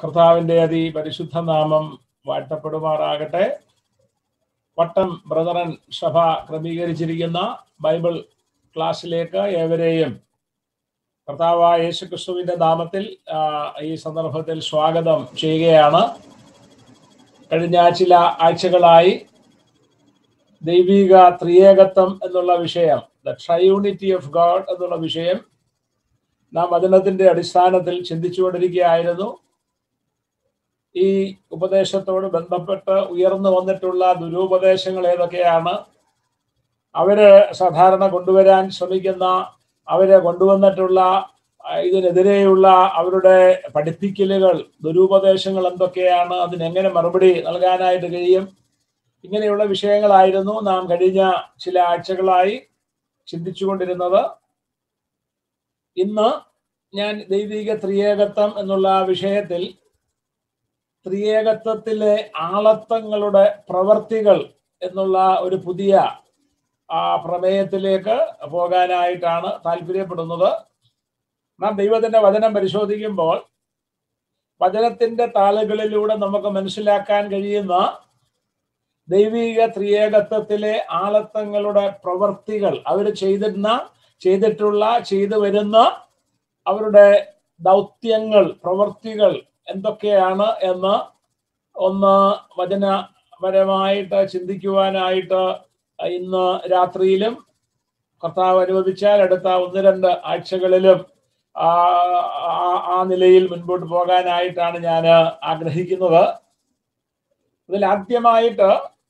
കർത്താവിന്റെ അതിപരിശുദ്ധ നാമം വാഴ്ത്തപ്പെടുമാറാകട്ടെ വട്ടം ബ്രദറൻ സഭ ക്രമീകരിച്ചിരിക്കുന്ന ബൈബിൾ ക്ലാസ്സിലേക്ക് ഏവരെയും കർത്താവായ യേശു ക്രിസ്തുവിന്റെ നാമത്തിൽ ആ, ഈ സന്ദർഭത്തിൽ സ്വാഗതം ചെയ്യുകയാണ് കഴിഞ്ഞ ചില ആഴ്ചകളായി ദൈവിക ത്രിയേകത്വം എന്നുള്ള വിഷയം ദ ട്രയൂണിറ്റി ഓഫ് ഗോഡ് എന്നുള്ള വിഷയം നാം വചനത്തിന്റെ അടിസ്ഥാനത്തിൽ ചിന്തിച്ചുകൊണ്ടിരിക്കുകയായിരുന്നു ഈ ഉപദേശത്തോട് ബന്ധപ്പെട്ട് ഉയർന്നു വന്നിട്ടുള്ള ദുരുപദേശങ്ങൾ ഏതൊക്കെയാണ് അവര് സാധാരണ കൊണ്ടുവരാൻ ശ്രമിക്കുന്ന അവര് കൊണ്ടുവന്നിട്ടുള്ള ആ, ഇതിനെതിരെയുള്ള അവരുടെ പഠിപ്പിക്കലുകൾ ദുരുപദേശങ്ങൾ എന്തൊക്കെയാണ് അതിനെങ്ങനെ മറുപടി നൽകാനായിട്ട് കഴിയും ഇങ്ങനെയുള്ള വിഷയങ്ങളായിരുന്നു നാം കഴിഞ്ഞ ചില ആഴ്ചകളായി ചിന്തിച്ചുകൊണ്ടിരുന്നത് ഇന്ന് ഞാൻ ദൈവിക ത്രിയേകത്വം എന്നുള്ള വിഷയത്തിൽ ത്രിയേകത്വത്തിലെ ആളത്വങ്ങളുടെ പ്രവർത്തികൾ എന്നുള്ള ഒരു പുതിയ ആ പ്രമേയത്തിലേക്ക് പോകാനായിട്ടാണ് താല്പര്യപ്പെടുന്നത് നാം ദൈവത്തിന്റെ വചനം പരിശോധിക്കുമ്പോൾ വചനത്തിന്റെ താളുകളിലൂടെ നമുക്ക് മനസ്സിലാക്കാൻ കഴിയുന്ന ദൈവിക ത്രിയേകത്വത്തിലെ ആളത്വങ്ങളുടെ പ്രവർത്തികൾ അവർ ചെയ്തിരുന്ന ചെയ്തിട്ടുള്ള ചെയ്തു വരുന്ന അവരുടെ ദൗത്യങ്ങൾ പ്രവർത്തികൾ എന്തൊക്കെയാണ് എന്ന് ഒന്ന് വചനപരമായിട്ട് ചിന്തിക്കുവാനായിട്ട് ഇന്ന് രാത്രിയിലും കർത്താവ് അനുവദിച്ചാൽ അടുത്ത ഒന്ന് രണ്ട് ആഴ്ചകളിലും ആ ആ- ആ നിലയിൽ മുൻപോട്ട് പോകാനായിട്ടാണ് ഞാൻ ആഗ്രഹിക്കുന്നത് അതിൽ ആദ്യമായിട്ട്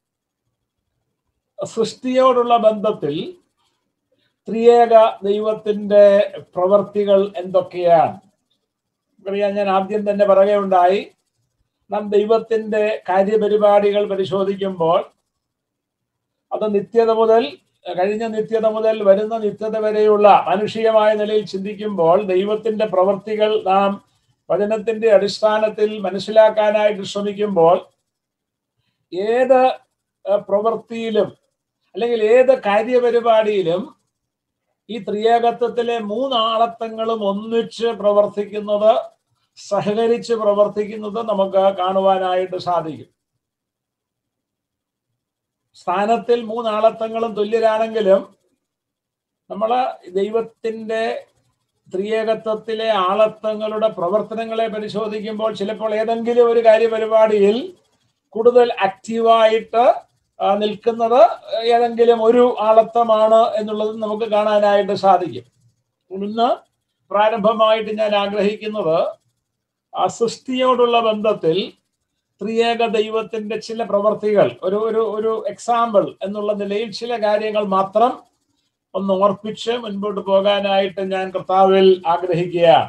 സൃഷ്ടിയോടുള്ള ബന്ധത്തിൽ ത്രിയേക ദൈവത്തിന്റെ പ്രവർത്തികൾ എന്തൊക്കെയാണ് അറിയാൻ ഞാൻ ആദ്യം തന്നെ പറയുകയുണ്ടായി നാം ദൈവത്തിന്റെ കാര്യപരിപാടികൾ പരിശോധിക്കുമ്പോൾ അത് നിത്യത മുതൽ കഴിഞ്ഞ നിത്യത മുതൽ വരുന്ന നിത്യത വരെയുള്ള മാനുഷികമായ നിലയിൽ ചിന്തിക്കുമ്പോൾ ദൈവത്തിന്റെ പ്രവർത്തികൾ നാം വചനത്തിന്റെ അടിസ്ഥാനത്തിൽ മനസ്സിലാക്കാനായിട്ട് ശ്രമിക്കുമ്പോൾ ഏത് ഏഹ്, പ്രവൃത്തിയിലും അല്ലെങ്കിൽ ഏത് കാര്യപരിപാടിയിലും ഈ ത്രിയേകത്വത്തിലെ മൂന്നാളത്വങ്ങളും ഒന്നിച്ച് പ്രവർത്തിക്കുന്നത് സഹകരിച്ച് പ്രവർത്തിക്കുന്നത് നമുക്ക് കാണുവാനായിട്ട് സാധിക്കും സ്ഥാനത്തിൽ മൂന്നാളത്വങ്ങളും തുല്യരാണെങ്കിലും നമ്മൾ ദൈവത്തിന്റെ ത്രിയേകത്വത്തിലെ ആളത്വങ്ങളുടെ പ്രവർത്തനങ്ങളെ പരിശോധിക്കുമ്പോൾ ചിലപ്പോൾ ഏതെങ്കിലും ഒരു കാര്യപരിപാടിയിൽ കൂടുതൽ ആക്റ്റീവായിട്ട് ആ, നിൽക്കുന്നത് ഏതെങ്കിലും ഒരു ആളത്വമാണ് എന്നുള്ളത് നമുക്ക് കാണാനായിട്ട് സാധിക്കും ഇന്ന് പ്രാരംഭമായിട്ട് ഞാൻ ആഗ്രഹിക്കുന്നത് ആ സൃഷ്ടിയോടുള്ള ബന്ധത്തിൽ ത്രിയേക ദൈവത്തിന്റെ ചില പ്രവർത്തികൾ ഒരു ഒരു ഒരു എക്സാമ്പിൾ എന്നുള്ള നിലയിൽ ചില കാര്യങ്ങൾ മാത്രം ഒന്ന് ഓർപ്പിച്ച് മുൻപോട്ട് പോകാനായിട്ട് ഞാൻ കർത്താവിൽ ആഗ്രഹിക്കുകയാണ്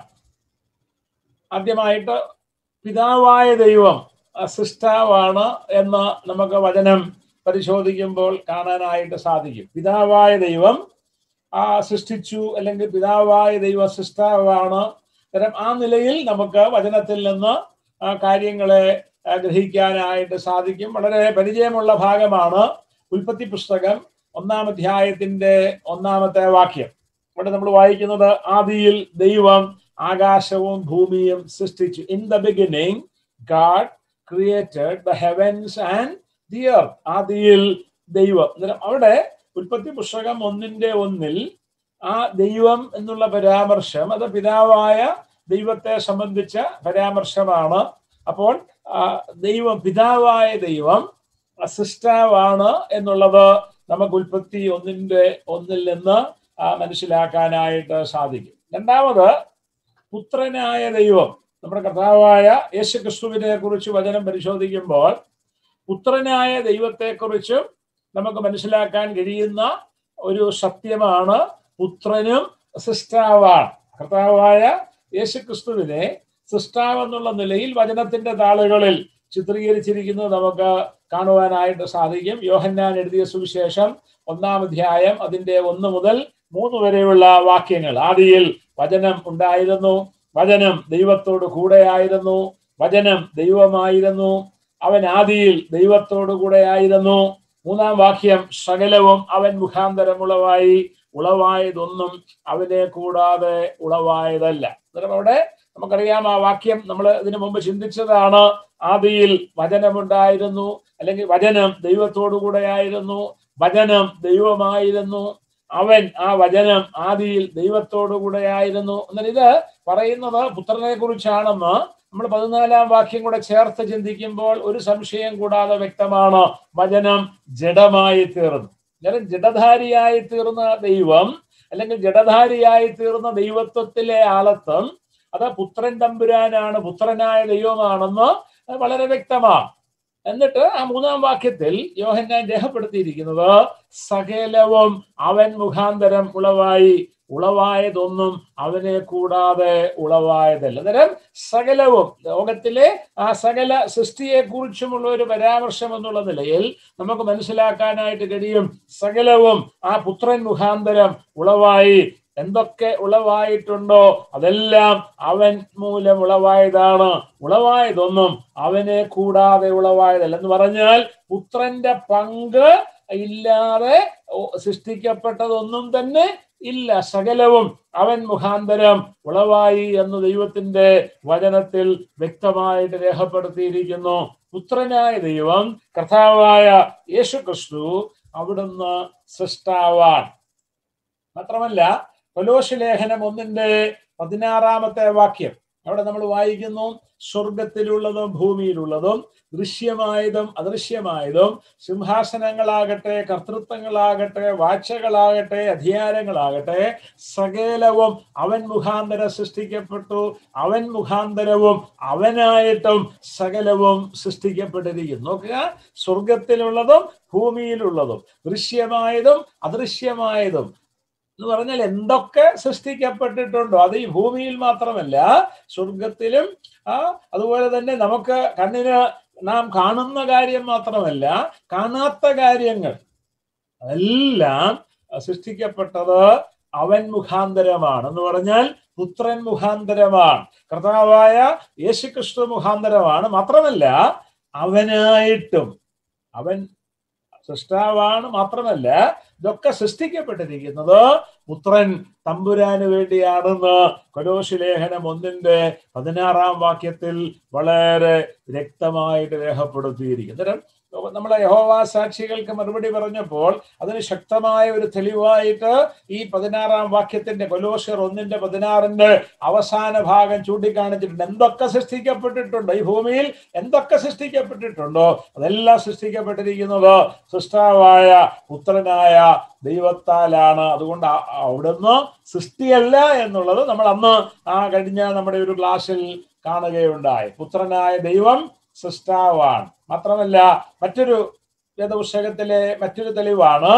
ആദ്യമായിട്ട് പിതാവായ ദൈവം ആ സൃഷ്ടാവാണ് എന്ന് നമുക്ക് വചനം പരിശോധിക്കുമ്പോൾ കാണാനായിട്ട് സാധിക്കും പിതാവായ ദൈവം ആ സൃഷ്ടിച്ചു അല്ലെങ്കിൽ പിതാവായ ദൈവ സൃഷ്ടാവാണ് അത്തരം ആ നിലയിൽ നമുക്ക് വചനത്തിൽ നിന്ന് ആ കാര്യങ്ങളെ ആ, ഗ്രഹിക്കാനായിട്ട് സാധിക്കും വളരെ പരിചയമുള്ള ഭാഗമാണ് ഉൽപ്പത്തി പുസ്തകം ഒന്നാം അധ്യായത്തിന്റെ ഒന്നാമത്തെ വാക്യം ഇവിടെ നമ്മൾ വായിക്കുന്നത് ആദിയിൽ ദൈവം ആകാശവും ഭൂമിയും സൃഷ്ടിച്ചു in the beginning God created the heavens and the earth ആദിയിൽ ദൈവം അന്നേരം അവിടെ ഉൽപ്പത്തി പുസ്തകം ഒന്നിന്റെ ഒന്നിൽ ആ ദൈവം എന്നുള്ള പരാമർശം അത് പിതാവായ ദൈവത്തെ സംബന്ധിച്ച പരാമർശമാണ് അപ്പോൾ ആ, ദൈവം പിതാവായ ദൈവം സൃഷ്ടാവാണ് എന്നുള്ളത് നമുക്ക് ഉൽപ്പത്തി ഒന്നിന്റെ ഒന്നിൽ നിന്ന് ആ, മനസ്സിലാക്കാനായിട്ട് സാധിക്കും രണ്ടാമത് പുത്രനായ ദൈവം നമ്മുടെ കർത്താവായ യേശു ക്രിസ്തുവിനെ കുറിച്ച് വചനം പരിശോധിക്കുമ്പോൾ പുത്രനായ ദൈവത്തെക്കുറിച്ചും നമുക്ക് മനസ്സിലാക്കാൻ കഴിയുന്ന ഒരു സത്യമാണ് പുത്രനും സൃഷ്ടാവാണ് കർത്താവായ യേശു ക്രിസ്തുവിനെ സൃഷ്ടാവ് എന്നുള്ള നിലയിൽ വചനത്തിന്റെ താളുകളിൽ ചിത്രീകരിച്ചിരിക്കുന്നത് നമുക്ക് കാണുവാനായിട്ട് സാധിക്കും യോഹന്നാൻ എഴുതിയ സുവിശേഷം ഒന്നാം അധ്യായം അതിന്റെ ഒന്ന് മുതൽ മൂന്ന് വരെയുള്ള വാക്യങ്ങൾ ആദിയിൽ വചനം ഉണ്ടായിരുന്നു വചനം ദൈവത്തോട് കൂടെയായിരുന്നു വചനം ദൈവമായിരുന്നു അവൻ ആദിയിൽ ദൈവത്തോടു കൂടെയായിരുന്നു മൂന്നാം വാക്യം സകലവും അവൻ മുഖാന്തരം ഉളവായി ഉളവായതൊന്നും അവനെ കൂടാതെ ഉളവായതല്ല അന്നേരം അവിടെ നമുക്കറിയാം ആ വാക്യം നമ്മൾ ഇതിനു മുമ്പ് ചിന്തിച്ചതാണ് ആദിയിൽ വചനമുണ്ടായിരുന്നു അല്ലെങ്കിൽ വചനം ദൈവത്തോടു കൂടെയായിരുന്നു വചനം ദൈവമായിരുന്നു അവൻ ആ വചനം ആദിയിൽ ദൈവത്തോടു കൂടെയായിരുന്നു എന്നാൽ ഇത് പറയുന്നത് പുത്രനെ കുറിച്ചാണെന്ന് നമ്മൾ പതിനാലാം വാക്യം കൂടെ ചേർത്ത് ചിന്തിക്കുമ്പോൾ ഒരു സംശയം കൂടാതെ വ്യക്തമാണ് വചനം ജഡമായി തീർന്നു അന്നേരം ജഡധാരിയായി തീർന്ന ദൈവം അല്ലെങ്കിൽ ജഡധാരിയായി തീർന്ന ദൈവത്വത്തിലെ ആളത്വം അത് പുത്രൻ തമ്പുരാനാണ് പുത്രനായ ദൈവമാണെന്ന് വളരെ വ്യക്തമാണ് എന്നിട്ട് ആ മൂന്നാം വാക്യത്തിൽ യോഹന്നാൻ രേഖപ്പെടുത്തിയിരിക്കുന്നത് സകലവും അവൻ മുഖാന്തരം ഉളവായി ഉളവായതൊന്നും അവനെ കൂടാതെ ഉളവായതല്ല അന്നേരം സകലവും ലോകത്തിലെ ആ സകല സൃഷ്ടിയെ കുറിച്ചുമുള്ള ഒരു പരാമർശം എന്നുള്ള നിലയിൽ നമുക്ക് മനസ്സിലാക്കാനായിട്ട് കഴിയും സകലവും ആ പുത്രൻ മുഖാന്തരം ഉളവായി എന്തൊക്കെ ഉളവായിട്ടുണ്ടോ അതെല്ലാം അവൻ മൂലം ഉളവായതാണ് ഉളവായതൊന്നും അവനെ കൂടാതെ ഉളവായതല്ല എന്ന് പറഞ്ഞാൽ പുത്രന്റെ പങ്ക് ഇല്ലാതെ സൃഷ്ടിക്കപ്പെട്ടതൊന്നും തന്നെ ഇല്ല സകലവും അവൻ മുഖാന്തരം ഉളവായി എന്ന് ദൈവത്തിന്റെ വചനത്തിൽ വ്യക്തമായിട്ട് രേഖപ്പെടുത്തിയിരിക്കുന്നു പുത്രനായ ദൈവം കർത്താവായ യേശു ക്രിസ്തു അവിടുന്ന് സൃഷ്ടാവാൻ മാത്രമല്ല കൊലോശ ലേഖനം ഒന്നിന്റെ പതിനാറാമത്തെ വാക്യം അവിടെ നമ്മൾ വായിക്കുന്നു സ്വർഗത്തിലുള്ളതും ഭൂമിയിലുള്ളതും ദൃശ്യമായതും അദൃശ്യമായതും സിംഹാസനങ്ങളാകട്ടെ കർത്തൃത്വങ്ങളാകട്ടെ വാഴ്ചകളാകട്ടെ അധികാരങ്ങളാകട്ടെ സകലവും അവൻ മുഖാന്തരം സൃഷ്ടിക്കപ്പെട്ടു അവൻ മുഖാന്തരവും അവനായിട്ടും സകലവും സൃഷ്ടിക്കപ്പെട്ടിരിക്കുന്നു നോക്കുക സ്വർഗത്തിലുള്ളതും ഭൂമിയിലുള്ളതും ദൃശ്യമായതും അദൃശ്യമായതും എന്ന് പറഞ്ഞാൽ എന്തൊക്കെ സൃഷ്ടിക്കപ്പെട്ടിട്ടുണ്ടോ അത് ഈ ഭൂമിയിൽ മാത്രമല്ല സ്വർഗത്തിലും ആ അതുപോലെ തന്നെ നമുക്ക് കണ്ണിന് നാം കാണുന്ന കാര്യം മാത്രമല്ല കാണാത്ത കാര്യങ്ങൾ അതെല്ലാം സൃഷ്ടിക്കപ്പെട്ടത് അവൻ മുഖാന്തരമാണ് എന്ന് പറഞ്ഞാൽ പുത്രൻ മുഖാന്തരമാണ് കർത്താവായ യേശുക്രിസ്തു മുഖാന്തരമാണ് മാത്രമല്ല അവനായിട്ടും അവൻ സൃഷ്ടാവാണ് മാത്രമല്ല ഇതൊക്കെ സൃഷ്ടിക്കപ്പെട്ടിരിക്കുന്നത് പുത്രൻ തമ്പുരാന് വേണ്ടിയാണെന്ന് കൊലോശി ലേഖനം ഒന്നിന്റെ പതിനാറാം വാക്യത്തിൽ വളരെ വ്യക്തമായിട്ട് രേഖപ്പെടുത്തിയിരിക്കും അന്നേരം നമ്മളെ യഹോവ സാക്ഷികൾക്ക് മറുപടി പറഞ്ഞപ്പോൾ അതിന് ശക്തമായ ഒരു തെളിവായിട്ട് ഈ പതിനാറാം വാക്യത്തിന്റെ കൊലോഷ്യർ ഒന്നിന്റെ പതിനാറിന്റെ അവസാന ഭാഗം ചൂണ്ടിക്കാണിച്ചിട്ടുണ്ട് എന്തൊക്കെ സൃഷ്ടിക്കപ്പെട്ടിട്ടുണ്ടോ ഈ ഭൂമിയിൽ എന്തൊക്കെ സൃഷ്ടിക്കപ്പെട്ടിട്ടുണ്ടോ അതെല്ലാം സൃഷ്ടിക്കപ്പെട്ടിരിക്കുന്നത് സൃഷ്ടാവായ പുത്രനായ ദൈവത്താലാണ് അതുകൊണ്ട് അവിടുന്ന് സൃഷ്ടിയല്ല എന്നുള്ളത് നമ്മൾ അന്ന് ആ കഴിഞ്ഞ നമ്മുടെ ഒരു ക്ലാസ്സിൽ കാണുകയുണ്ടായി പുത്രനായ ദൈവം സൃഷ്ടാവാണ് മാത്രമല്ല മറ്റൊരു വേദപുസ്തകത്തിലെ മറ്റൊരു തെളിവാണ്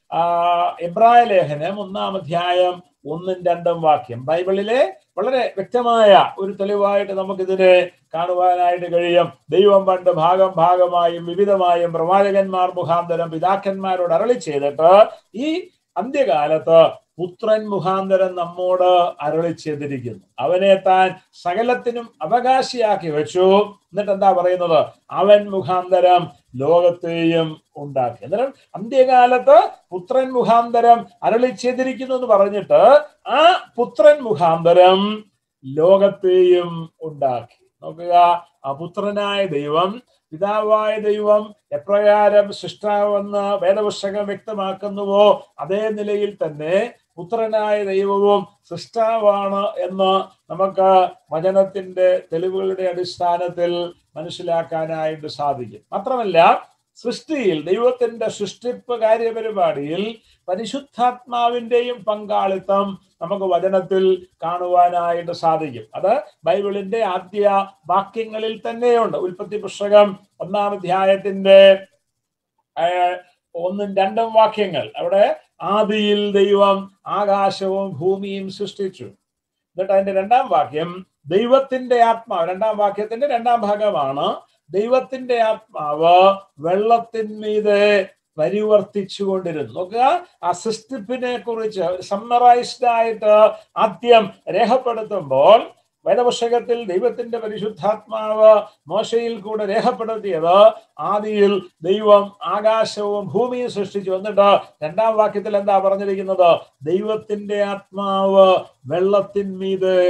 എബ്രായ ലേഖനം ഒന്നാം അധ്യായം ഒന്നും രണ്ടും വാക്യം ബൈബിളിലെ വളരെ വ്യക്തമായ ഒരു തെളിവായിട്ട് നമുക്കിതിനെ കാണുവാനായിട്ട് കഴിയും ദൈവം പണ്ട് ഭാഗം ഭാഗമായും വിവിധമായും പ്രവാചകന്മാർ മുഖാന്തരം പിതാക്കന്മാരോട് അരളി ചെയ്തിട്ട് ഈ അന്ത്യകാലത്ത് പുത്രൻ മുഖാന്തരം നമ്മോട് അരളി ചെയ്തിരിക്കുന്നു അവനെ താൻ സകലത്തിനും അവകാശിയാക്കി വെച്ചു എന്നിട്ട് എന്താ പറയുന്നത് അവൻ മുഖാന്തരം ലോകത്തെയും ഉണ്ടാക്കി അന്നേരം അന്ത്യകാലത്ത് പുത്രൻ മുഖാന്തരം അരളി ചെയ്തിരിക്കുന്നു എന്ന് പറഞ്ഞിട്ട് ആ പുത്രൻ മുഖാന്തരം ലോകത്തെയും ഉണ്ടാക്കി നോക്കുക ആ പുത്രനായ ദൈവം പിതാവായ ദൈവം എപ്രകാരം സൃഷ്ടാവെന്ന് വേദപുസ്തകം വ്യക്തമാക്കുന്നുവോ അതേ നിലയിൽ തന്നെ പുത്രനായ ദൈവവും സൃഷ്ടാവാണ് എന്ന് നമുക്ക് വചനത്തിന്റെ തെളിവുകളുടെ അടിസ്ഥാനത്തിൽ മനസ്സിലാക്കാനായിട്ട് സാധിക്കും മാത്രമല്ല സൃഷ്ടിയിൽ ദൈവത്തിന്റെ സൃഷ്ടിപ്പ് കാര്യപരിപാടിയിൽ പരിശുദ്ധാത്മാവിന്റെയും പങ്കാളിത്തം നമുക്ക് വചനത്തിൽ കാണുവാനായിട്ട് സാധിക്കും അത് ബൈബിളിന്റെ ആദ്യ വാക്യങ്ങളിൽ തന്നെയുണ്ട് ഉൽപ്പത്തി പുസ്തകം ഒന്നാം അധ്യായത്തിന്റെ ഒന്നും രണ്ടും വാക്യങ്ങൾ അവിടെ ആദിയിൽ ദൈവം ആകാശവും ഭൂമിയും സൃഷ്ടിച്ചു എന്നിട്ട് അതിന്റെ രണ്ടാം വാക്യം ദൈവത്തിന്റെ ആത്മാവ് രണ്ടാം വാക്യത്തിന്റെ രണ്ടാം ഭാഗമാണ് ദൈവത്തിന്റെ ആത്മാവ് വെള്ളത്തിന്മീതെ പരിവർത്തിച്ചു കൊണ്ടിരുന്നു നോക്കുക ആ സൃഷ്ടിപ്പിനെ കുറിച്ച് സമ്മറൈസ്ഡ് ആയിട്ട് ആദ്യം രേഖപ്പെടുത്തുമ്പോൾ വേദപുസ്തകത്തിൽ ദൈവത്തിന്റെ പരിശുദ്ധാത്മാവ് മോശയിൽ കൂടെ രേഖപ്പെടുത്തിയത് ആദിയിൽ ദൈവം ആകാശവും ഭൂമിയും സൃഷ്ടിച്ചു എന്നിട്ട് രണ്ടാം വാക്യത്തിൽ എന്താ പറഞ്ഞിരിക്കുന്നത് ദൈവത്തിന്റെ ആത്മാവ് വെള്ളത്തിന്മീത്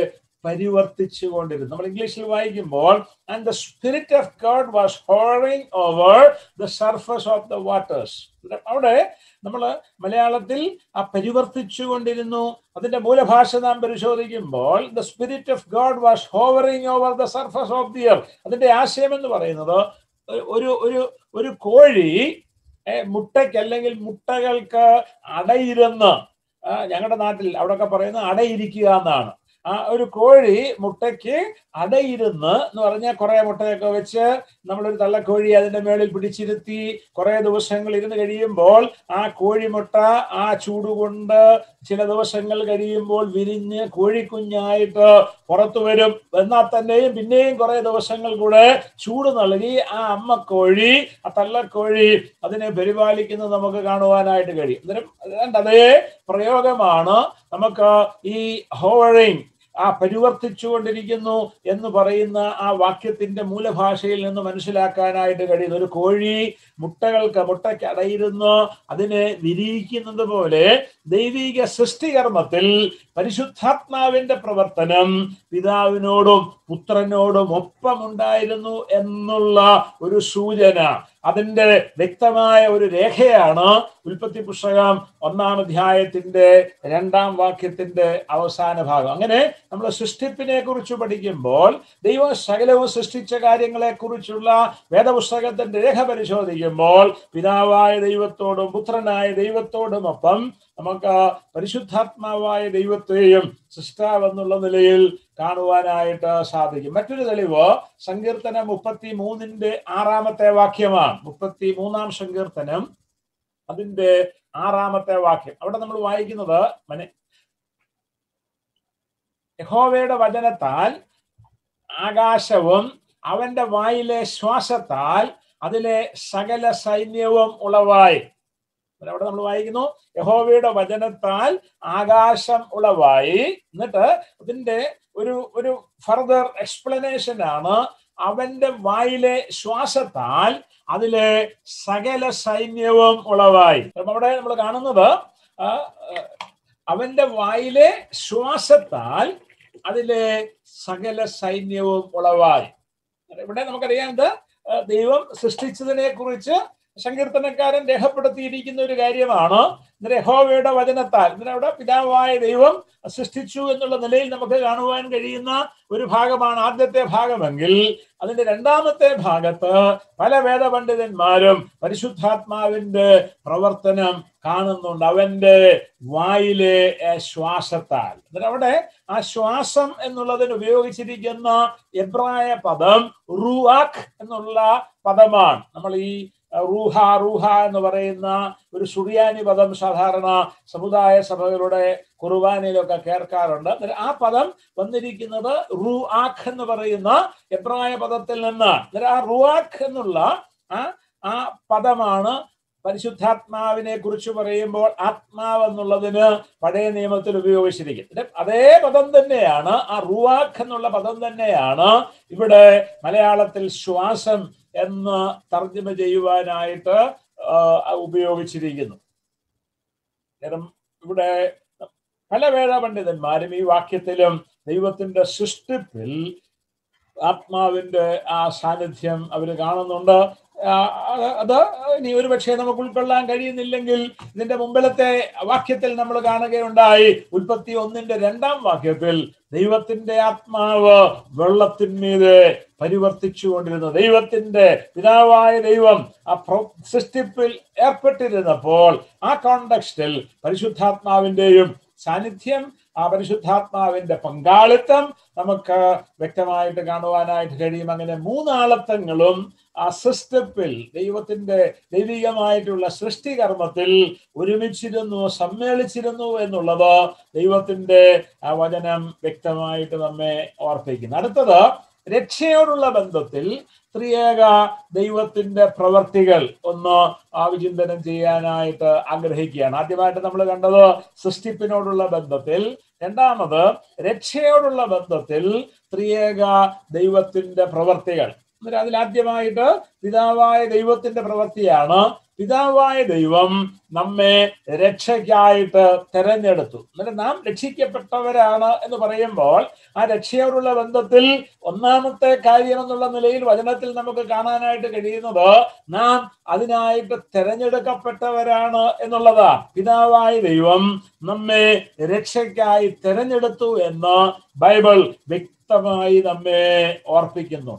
പരിവർത്തിച്ചു കൊണ്ടിരുന്നു നമ്മൾ ഇംഗ്ലീഷിൽ വായിക്കുമ്പോൾ and the spirit of God was hovering over the surface of the waters അവിടെ നമ്മൾ മലയാളത്തിൽ ആ പരിവർത്തിച്ചു കൊണ്ടിരുന്നു അതിന്റെ മൂലഭാഷ നാം പരിശോധിക്കുമ്പോൾ the spirit of God was hovering over the surface of the earth അതിന്റെ ആശയം എന്ന് പറയുന്നത് ഒരു ഒരു ഒരു കോഴി മുട്ടയ്ക്ക് അല്ലെങ്കിൽ മുട്ടകൾക്ക് അടയിരുന്ന് ഞങ്ങളുടെ നാട്ടിൽ അവിടെയൊക്കെ പറയുന്നത് അടയിരിക്കുക എന്നാണ് ആ ഒരു കോഴി മുട്ടയ്ക്ക് അടയിരുന്ന് എന്ന് പറഞ്ഞാൽ കുറെ മുട്ടയൊക്കെ വെച്ച് നമ്മളൊരു തള്ളക്കോഴി അതിന്റെ മേളിൽ പിടിച്ചിരുത്തി കുറെ ദിവസങ്ങൾ ഇരുന്ന് കഴിയുമ്പോൾ ആ കോഴിമുട്ട ആ ചൂടുകൊണ്ട് ചില ദിവസങ്ങൾ കഴിയുമ്പോൾ വിരിഞ്ഞ് കോഴിക്കുഞ്ഞായിട്ട് പുറത്തു വരും എന്നാൽ തന്നെയും പിന്നെയും കുറെ ദിവസങ്ങൾ കൂടെ ചൂട് നൽകി ആ അമ്മക്കോഴി ആ തള്ളക്കോഴി അതിനെ പരിപാലിക്കുന്നത് നമുക്ക് കാണുവാനായിട്ട് കഴിയും അന്നേരം അതേ പ്രയോഗമാണ് നമുക്ക് ഈ ഹോവറിങ് ആ പരിവർത്തിച്ചുകൊണ്ടിരിക്കുന്നു എന്ന് പറയുന്ന ആ വാക്യത്തിന്റെ മൂലഭാഷയിൽ നിന്ന് മനസ്സിലാക്കാനായിട്ട് കഴിയുന്നു ഒരു കോഴി മുട്ടകൾക്ക് മുട്ടയ്ക്ക് അടയിരുന്ന് അതിനെ വിരിയിക്കുന്നത് പോലെ ദൈവിക സൃഷ്ടികർമ്മത്തിൽ പരിശുദ്ധാത്മാവിന്റെ പ്രവർത്തനം പിതാവിനോടും പുത്രനോടും ഒപ്പമുണ്ടായിരുന്നു എന്നുള്ള ഒരു സൂചന അതിന്റെ വ്യക്തമായ ഒരു രേഖയാണ് ഉൽപ്പത്തി പുസ്തകം ഒന്നാം അധ്യായത്തിന്റെ രണ്ടാം വാക്യത്തിന്റെ അവസാന ഭാഗം അങ്ങനെ നമ്മൾ സൃഷ്ടിപ്പിനെ കുറിച്ച് പഠിക്കുമ്പോൾ ദൈവം സകലവും സൃഷ്ടിച്ച കാര്യങ്ങളെ കുറിച്ചുള്ള വേദപുസ്തകത്തിന്റെ രേഖ പരിശോധിക്കുമ്പോൾ പിതാവായ ദൈവത്തോടും പുത്രനായ ദൈവത്തോടും ഒപ്പം നമുക്ക് പരിശുദ്ധാത്മാവായ ദൈവത്തെയും സൃഷ്ടാവ് എന്നുള്ള നിലയിൽ കാണുവാനായിട്ട് സാധിക്കും മറ്റൊരു തെളിവ് സങ്കീർത്തനം മുപ്പത്തി മൂന്നിന്റെ ആറാമത്തെ വാക്യമാണ് മുപ്പത്തി മൂന്നാം സങ്കീർത്തനം അതിന്റെ ആറാമത്തെ വാക്യം അവിടെ നമ്മൾ വായിക്കുന്നത് മനെ യഹോവയുടെ വചനത്താൽ ആകാശവും അവന്റെ വായിലെ ശ്വാസത്താൽ അതിലെ സകല സൈന്യവും ഉളവായി അവിടെ നമ്മൾ വായിക്കുന്നു യഹോവയുടെ വചനത്താൽ ആകാശം ഉളവായി എന്നിട്ട് അതിന്റെ ഒരു ഒരു ഫർദർ എക്സ്പ്ലനേഷൻ ആണ് അവന്റെ വായിലെ ശ്വാസത്താൽ അതിലെ സകല സൈന്യവും ഉളവായി അവിടെ നമ്മൾ കാണുന്നത് അവന്റെ വായിലെ ശ്വാസത്താൽ അതിലെ സകല സൈന്യവും ഉളവായി ഇവിടെ നമുക്കറിയാം ഇത് ദൈവം സൃഷ്ടിച്ചതിനെ കുറിച്ച് സങ്കീർത്തനക്കാരൻ രേഖപ്പെടുത്തിയിരിക്കുന്ന ഒരു കാര്യമാണ് യഹോവയുടെ വചനത്താൽ അവിടെ പിതാവായ ദൈവം സൃഷ്ടിച്ചു എന്നുള്ള നിലയിൽ നമുക്ക് കാണുവാൻ കഴിയുന്ന ഒരു ഭാഗമാണ് ആദ്യത്തെ ഭാഗമെങ്കിൽ അതിന്റെ രണ്ടാമത്തെ ഭാഗത്ത് പല വേദപണ്ഡിതന്മാരും പരിശുദ്ധാത്മാവിന്റെ പ്രവർത്തനം കാണുന്നുണ്ട് അവന്റെ വായിലെ ശ്വാസത്താൽ എന്നിട്ട് അവിടെ ആ ശ്വാസം എന്നുള്ളതിന് ഉപയോഗിച്ചിരിക്കുന്ന എബ്രായ പദം റുവാഖ് എന്നുള്ള പദമാണ് നമ്മൾ ഈ റൂഹ റൂഹ എന്ന് പറയുന്ന ഒരു സുറിയാനി പദം സാധാരണ സമുദായ സഭകളുടെ കുർബാനയിലൊക്കെ കേൾക്കാറുണ്ട് ആ പദം വന്നിരിക്കുന്നത് റൂ ആഖ് എന്ന് പറയുന്ന എബ്രായ പദത്തിൽ നിന്നാണ് ആ റുവാഖ് എന്നുള്ള ആ ആ പദമാണ് പരിശുദ്ധാത്മാവിനെ കുറിച്ച് പറയുമ്പോൾ ആത്മാവ് എന്നുള്ളതിന് പഴയ നിയമത്തിൽ ഉപയോഗിച്ചിരിക്കുന്നത് അതേ പദം തന്നെയാണ് ആ റുവാഖ് എന്നുള്ള പദം തന്നെയാണ് ഇവിടെ മലയാളത്തിൽ ശ്വാസം എന്ന് തർജ്ജമ ചെയ്യുവാനായിട്ട് ഉപയോഗിച്ചിരിക്കുന്നു ഇവിടെ പല വേദപണ്ഡിതന്മാരും ഈ വാക്യത്തിലും ദൈവത്തിന്റെ സൃഷ്ടിപ്പിൽ ആത്മാവിന്റെ ആ സാന്നിധ്യം അവർ കാണുന്നുണ്ട് അത് ഇനി ഒരു പക്ഷേ നമുക്ക് ഉൾക്കൊള്ളാൻ കഴിയുന്നില്ലെങ്കിൽ ഇതിന്റെ മുമ്പിലത്തെ വാക്യത്തിൽ നമ്മൾ കാണുകയുണ്ടായി ഉൽപ്പത്തി ഒന്നിന്റെ രണ്ടാം വാക്യത്തിൽ ദൈവത്തിന്റെ ആത്മാവ് വെള്ളത്തിന്മീതെ പരിവർത്തിച്ചു കൊണ്ടിരുന്നു ദൈവത്തിന്റെ പിതാവായ ദൈവം ആ സൃഷ്ടിപ്പിൽ ഏർപ്പെട്ടിരുന്നപ്പോൾ ആ കോണ്ടക്സ്റ്റിൽ പരിശുദ്ധാത്മാവിന്റെയും സാന്നിധ്യം ആ പരിശുദ്ധാത്മാവിന്റെ പങ്കാളിത്തം നമുക്ക് വ്യക്തമായിട്ട് കാണുവാനായിട്ട് കഴിയും അങ്ങനെ മൂന്നാളത്വങ്ങളും ആ സൃഷ്ടിപ്പിൽ ദൈവത്തിന്റെ ദൈവികമായിട്ടുള്ള സൃഷ്ടികർമ്മത്തിൽ ഒരുമിച്ചിരുന്നു സമ്മേളിച്ചിരുന്നു എന്നുള്ളത് ദൈവത്തിന്റെ ആ വചനം വ്യക്തമായിട്ട് നമ്മെ ഓർപ്പിക്കുന്നു അടുത്തത് രക്ഷയോടുള്ള ബന്ധത്തിൽ ത്രിയേക ദൈവത്തിന്റെ പ്രവർത്തികൾ ഒന്ന് ആവിചിന്തനം ചെയ്യാനായിട്ട് ആഗ്രഹിക്കുകയാണ് ആദ്യമായിട്ട് നമ്മൾ കണ്ടത് സൃഷ്ടിപ്പിനോടുള്ള ബന്ധത്തിൽ രണ്ടാമത് രക്ഷയോടുള്ള ബന്ധത്തിൽ ത്രിയേക ദൈവത്തിന്റെ പ്രവർത്തികൾ അതിലാദ്യമായിട്ട് പിതാവായ ദൈവത്തിന്റെ പ്രവൃത്തിയാണ് പിതാവായ ദൈവം നമ്മെ രക്ഷയ്ക്കായിട്ട് തെരഞ്ഞെടുത്തു എന്നിട്ട് നാം രക്ഷിക്കപ്പെട്ടവരാണ് എന്ന് പറയുമ്പോൾ ആ രക്ഷയോടുള്ള ബന്ധത്തിൽ ഒന്നാമത്തെ കാര്യം എന്നുള്ള നിലയിൽ വചനത്തിൽ നമുക്ക് കാണാനായിട്ട് കഴിയുന്നത് നാം അതിനായിട്ട് തെരഞ്ഞെടുക്കപ്പെട്ടവരാണ് എന്നുള്ളതാ പിതാവായ ദൈവം നമ്മെ രക്ഷയ്ക്കായി തെരഞ്ഞെടുത്തു എന്ന് ബൈബിൾ വ്യക്തമായി നമ്മെ ഓർപ്പിക്കുന്നു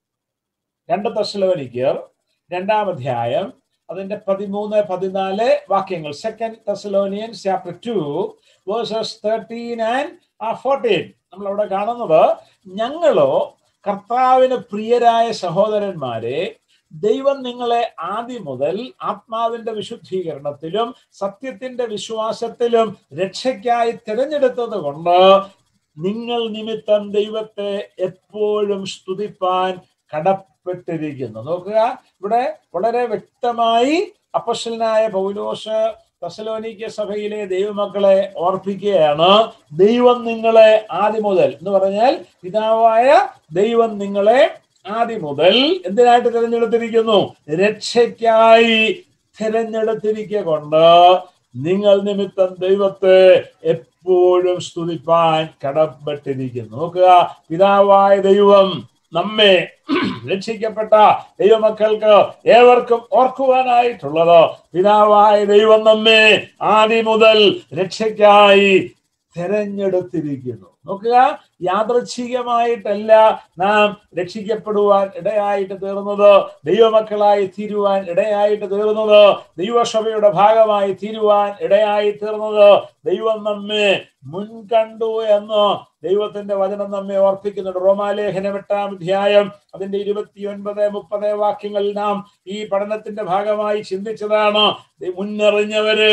രണ്ട് തസ്ലോനിക്കർ രണ്ടാം അധ്യായം അതിന്റെ പതിമൂന്ന് പതിനാല് വാക്യങ്ങൾ second Thessalonian chapter two verses thirteen and fourteen നമ്മൾ അവിടെ കാണുന്നത് ഞങ്ങളോ കർത്താവിന് പ്രിയരായ സഹോദരന്മാരെ ദൈവം നിങ്ങളെ ആദ്യം മുതൽ ആത്മാവിന്റെ വിശുദ്ധീകരണത്തിലും സത്യത്തിന്റെ വിശ്വാസത്തിലും രക്ഷയ്ക്കായി തിരഞ്ഞെടുത്തത് കൊണ്ട് നിങ്ങൾ നിമിത്തം ദൈവത്തെ എപ്പോഴും സ്തുതിപ്പാൻ കടപ്പെട്ടിരിക്കുന്നു നോക്കുക ഇവിടെ വളരെ വ്യക്തമായി അപ്പശലനായ പൗലോസ് തസലോനിക്ക സഭയിലെ ദൈവമക്കളെ ഓർപ്പിക്കുകയാണ് ദൈവം നിങ്ങളെ ആദ്യം മുതൽ എന്ന് പറഞ്ഞാൽ പിതാവായ ദൈവം നിങ്ങളെ ആദ്യം മുതൽ എന്തിനായിട്ട് തിരഞ്ഞെടുത്തിരിക്കുന്നു രക്ഷയ്ക്കായി തിരഞ്ഞെടുത്തിരിക്കുക കൊണ്ട് നിങ്ങൾ നിമിത്തം ദൈവത്തെ എപ്പോഴും സ്തുതിപ്പാൻ കടപ്പെട്ടിരിക്കുന്നു നോക്കുക പിതാവായ ദൈവം നമ്മെ രക്ഷിക്കപ്പെട്ട ദൈവമക്കൾക്ക് ഏവർക്കും ഓർക്കുവാനായിട്ടുള്ളത് പിതാവായ ദൈവം നമ്മെ ആദ്യം മുതൽ രക്ഷയ്ക്കായി തെരഞ്ഞെടുത്തിരിക്കുന്നു നോക്കുക യാദൃച്ഛികമായിട്ടല്ല നാം രക്ഷിക്കപ്പെടുവാൻ ഇടയായിട്ട് തീർന്നത് ദൈവമക്കളായി തീരുവാൻ ഇടയായിട്ട് തീർന്നത് ദൈവസഭയുടെ ഭാഗമായി തീരുവാൻ ഇടയായി തീർന്നത് ദൈവം നമ്മെ മുൻകണ്ടു എന്ന് ദൈവത്തിന്റെ വചനം നമ്മെ ഓർപ്പിക്കുന്നുണ്ട് റോമാലേഖനം എട്ടാം അധ്യായം അതിന്റെ ഇരുപത്തിയൊൻപത് മുപ്പത് വാക്യങ്ങളിൽ നാം ഈ പഠനത്തിന്റെ ഭാഗമായി ചിന്തിച്ചതാണ് മുന്നറിഞ്ഞവരെ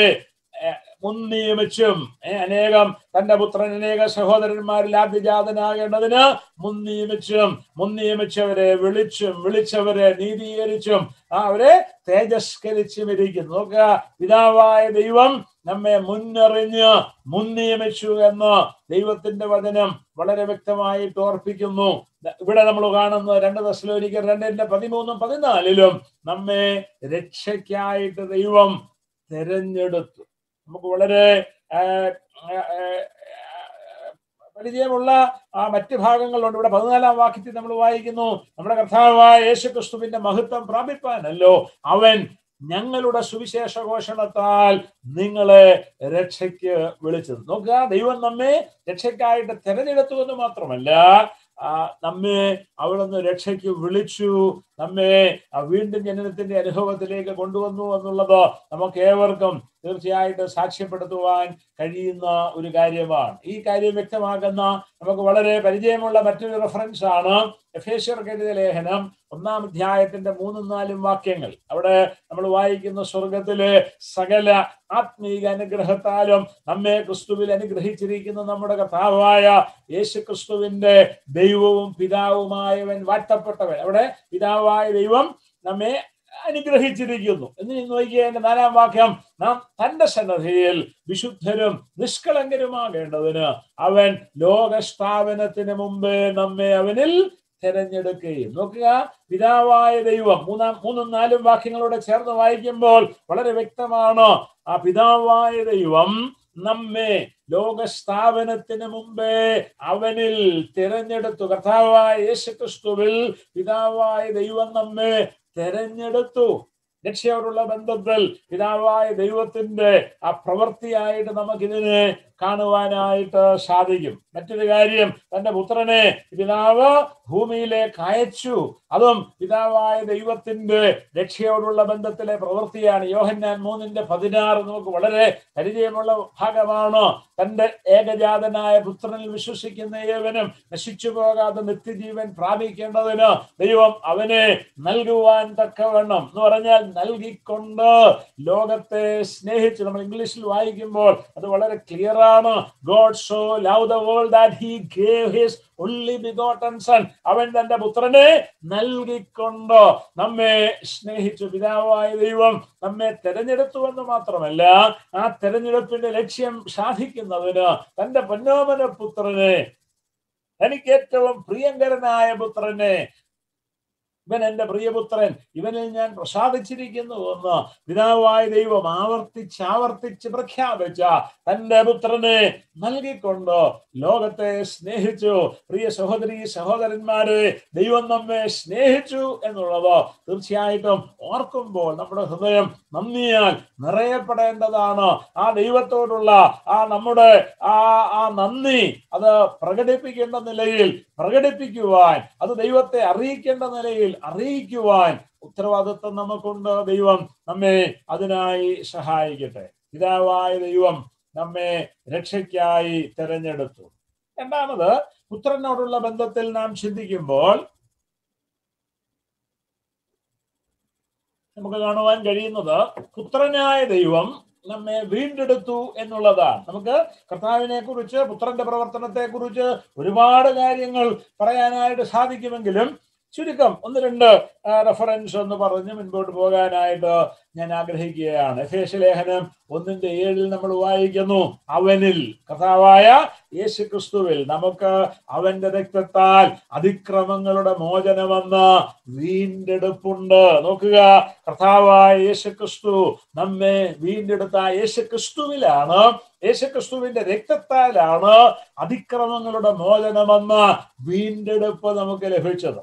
മുൻനിയമിച്ചും അനേകം തന്റെ പുത്രൻ അനേക സഹോദരന്മാരിൽ ആദ്യജാതനാകേണ്ടതിന് മുൻനിയമിച്ചും മുൻനിയമിച്ചവരെ വിളിച്ചും വിളിച്ചവരെ നീതീകരിച്ചും അവരെ തേജസ്കരിച്ചും ഇരിക്കുന്നു നോക്കുക പിതാവായ ദൈവം നമ്മെ മുന്നറിഞ്ഞ് മുൻനിയമിച്ചു എന്ന് ദൈവത്തിന്റെ വചനം വളരെ വ്യക്തമായിട്ട് ഓർപ്പിക്കുന്നു ഇവിടെ നമ്മൾ കാണുന്ന രണ്ട് ദശലോരിക്കർ രണ്ടിന്റെ പതിമൂന്നും പതിനാലിലും നമ്മെ രക്ഷയ്ക്കായിട്ട് ദൈവം തെരഞ്ഞെടുത്തു നമുക്ക് വളരെ പരിചയമുള്ള ആ മറ്റ് ഭാഗങ്ങളുണ്ട് ഇവിടെ പതിനാലാം വാക്യത്തിൽ നമ്മൾ വായിക്കുന്നു നമ്മുടെ കർത്താവായ യേശു ക്രിസ്തുവിന്റെ മഹത്വം പ്രാപിപ്പാനല്ലോ അവൻ ഞങ്ങളുടെ സുവിശേഷ ഘോഷണത്താൽ നിങ്ങളെ രക്ഷയ്ക്ക് വിളിച്ചത് നോക്കുക ദൈവം നമ്മെ രക്ഷയ്ക്കായിട്ട് തെരഞ്ഞെടുത്തു എന്ന് മാത്രമല്ല നമ്മെ അവിടുന്ന് രക്ഷയ്ക്ക് വിളിച്ചു നമ്മെ വീണ്ടും ജനനത്തിന്റെ അനുഭവത്തിലേക്ക് കൊണ്ടുവന്നു എന്നുള്ളത് നമുക്ക് ഏവർക്കും തീർച്ചയായിട്ടും സാക്ഷ്യപ്പെടുത്തുവാൻ കഴിയുന്ന ഒരു കാര്യമാണ് ഈ കാര്യം വ്യക്തമാക്കുന്ന നമുക്ക് വളരെ പരിചയമുള്ള മറ്റൊരു റെഫറൻസ് ആണ് എഫേശ്വർക്കെതിരെ ലേഖനം ഒന്നാം അധ്യായത്തിന്റെ മൂന്നും നാലും വാക്യങ്ങൾ അവിടെ നമ്മൾ വായിക്കുന്ന സ്വർഗത്തിലെ സകല ആത്മീക അനുഗ്രഹത്താലും നമ്മെ ക്രിസ്തുവിൽ അനുഗ്രഹിച്ചിരിക്കുന്ന നമ്മുടെ കർത്താവായ യേശു ക്രിസ്തുവിന്റെ ദൈവവും പിതാവുമായവൻ വാഴ്ത്തപ്പെട്ടവൻ അവിടെ പിതാവായ ദൈവം നമ്മെ അനുഗ്രഹിച്ചിരിക്കുന്നു എന്ന് നോക്കിയ എന്റെ നാലാം വാക്യം നാം തന്റെ സന്നദ്ധയിൽ വിശുദ്ധരും നിഷ്കളങ്കരുമാകേണ്ടതിന് അവൻ ലോകസ്ഥാപനത്തിന് മുമ്പേ നമ്മെ അവനിൽ തെരഞ്ഞെടുക്കുകയും നോക്കുക പിതാവായ ദൈവം മൂന്നാം മൂന്നും നാലും വാക്യങ്ങളോടെ ചേർന്ന് വായിക്കുമ്പോൾ വളരെ വ്യക്തമാണ് ആ പിതാവായ ദൈവം നമ്മെ ലോകസ്ഥാപനത്തിന് മുമ്പേ അവനിൽ തിരഞ്ഞെടുത്തു കർത്താവായ യേശുക്രിസ്തുവിൽ പിതാവായ ദൈവം നമ്മെ തെരഞ്ഞെടുത്തു രക്ഷയോടുള്ള ബന്ധത്തിൽ പിതാവായ ദൈവത്തിന്റെ ആ പ്രവൃത്തിയായിട്ട് നമുക്കിതിനെ കാണുവാനായിട്ട് സാധിക്കും മറ്റൊരു കാര്യം തന്റെ പുത്രനെ പിതാവ് ഭൂമിയിലേക്ക് അയച്ചു അതും പിതാവായ ദൈവത്തിന്റെ രക്ഷയോടുള്ള ബന്ധത്തിലെ പ്രവൃത്തിയാണ് യോഹന്നാൻ മൂന്നിന്റെ പതിനാറ് നമുക്ക് വളരെ പരിചയമുള്ള ഭാഗമാണ് തന്റെ ഏകജാതനായ പുത്രനിൽ വിശ്വസിക്കുന്ന ഏവനും നശിച്ചു പോകാതെ നിത്യജീവൻ പ്രാപിക്കേണ്ടതിന് ദൈവം അവനെ നൽകുവാൻ തക്കവണ്ണം എന്ന് പറഞ്ഞാൽ നൽകിക്കൊണ്ട് ലോകത്തെ സ്നേഹിച്ചു നമ്മൾ ഇംഗ്ലീഷിൽ വായിക്കുമ്പോൾ അത് വളരെ ക്ലിയർ ആണ് God so love the world that he gave his only begotten son അവൻ തന്റെ പുത്രനെ നൽകിക്കൊണ്ട് നമ്മെ സ്നേഹിച്ചു പിതാവായ ദൈവം നമ്മെ തെരഞ്ഞെടുത്തു എന്ന് മാത്രമല്ല ആ തെരഞ്ഞെടുപ്പിന്റെ ലക്ഷ്യം സാധിക്കുന്നതിന് തന്റെ പൊന്നോമന പുത്രനെ തനിക്ക് ഏറ്റവും പ്രിയങ്കരനായ പുത്രനെ ഇവൻ എന്റെ പ്രിയപുത്രൻ ഇവനിൽ ഞാൻ പ്രസാദിച്ചിരിക്കുന്നു എന്ന് പിതാവായ ദൈവം ആവർത്തിച്ച് ആവർത്തിച്ച് പ്രഖ്യാപിച്ച തന്റെ പുത്രനെ നൽകിക്കൊണ്ട് ലോകത്തെ സ്നേഹിച്ചു പ്രിയ സഹോദരി സഹോദരന്മാരെ ദൈവം നമ്മെ സ്നേഹിച്ചു എന്നുള്ളത് തീർച്ചയായിട്ടും ഓർക്കുമ്പോൾ നമ്മുടെ ഹൃദയം നന്ദിയാൽ നിറയപ്പെടേണ്ടതാണ് ആ ദൈവത്തോടുള്ള ആ നമ്മുടെ ആ ആ നന്ദി അത് പ്രകടിപ്പിക്കേണ്ട നിലയിൽ പ്രകടിപ്പിക്കുവാൻ അത് ദൈവത്തെ അറിയിക്കേണ്ട നിലയിൽ അറിയിക്കുവാൻ ഉത്തരവാദിത്വം നമുക്കുണ്ട് ദൈവം നമ്മെ അതിനായി സഹായിക്കട്ടെ പിതാവായ ദൈവം നമ്മെ രക്ഷയ്ക്കായി തെരഞ്ഞെടുത്തു രണ്ടാമത് പുത്രനോടുള്ള ബന്ധത്തിൽ നാം ചിന്തിക്കുമ്പോൾ നമുക്ക് കാണുവാൻ കഴിയുന്നത് പുത്രനായ ദൈവം നമ്മെ വീണ്ടെടുത്തു എന്നുള്ളതാണ് നമുക്ക് കർത്താവിനെ കുറിച്ച് പുത്രന്റെ പ്രവർത്തനത്തെ കുറിച്ച് ഒരുപാട് കാര്യങ്ങൾ പറയാനായിട്ട് സാധിക്കുമെങ്കിലും ചുരുക്കം ഒന്ന് രണ്ട് റെഫറൻസ് എന്ന് പറഞ്ഞ് മുൻപോട്ട് പോകാനായിട്ട് ഞാൻ ആഗ്രഹിക്കുകയാണ് എഫേസ് ലേഖനം ഒന്നിന്റെ ഏഴിൽ നമ്മൾ വായിക്കുന്നു അവനിൽ കഥാവായ യേശു ക്രിസ്തുവിൽ നമുക്ക് അവന്റെ രക്തത്താൽ അതിക്രമങ്ങളുടെ മോചനമെന്ന വീണ്ടെടുപ്പുണ്ട് നോക്കുക കർത്താവായ യേശു ക്രിസ്തു നമ്മെ വീണ്ടെടുത്ത യേശു ക്രിസ്തുവിലാണ് യേശു ക്രിസ്തുവിന്റെ രക്തത്താലാണ് അതിക്രമങ്ങളുടെ മോചനമെന്ന വീണ്ടെടുപ്പ് നമുക്ക് ലഭിച്ചത്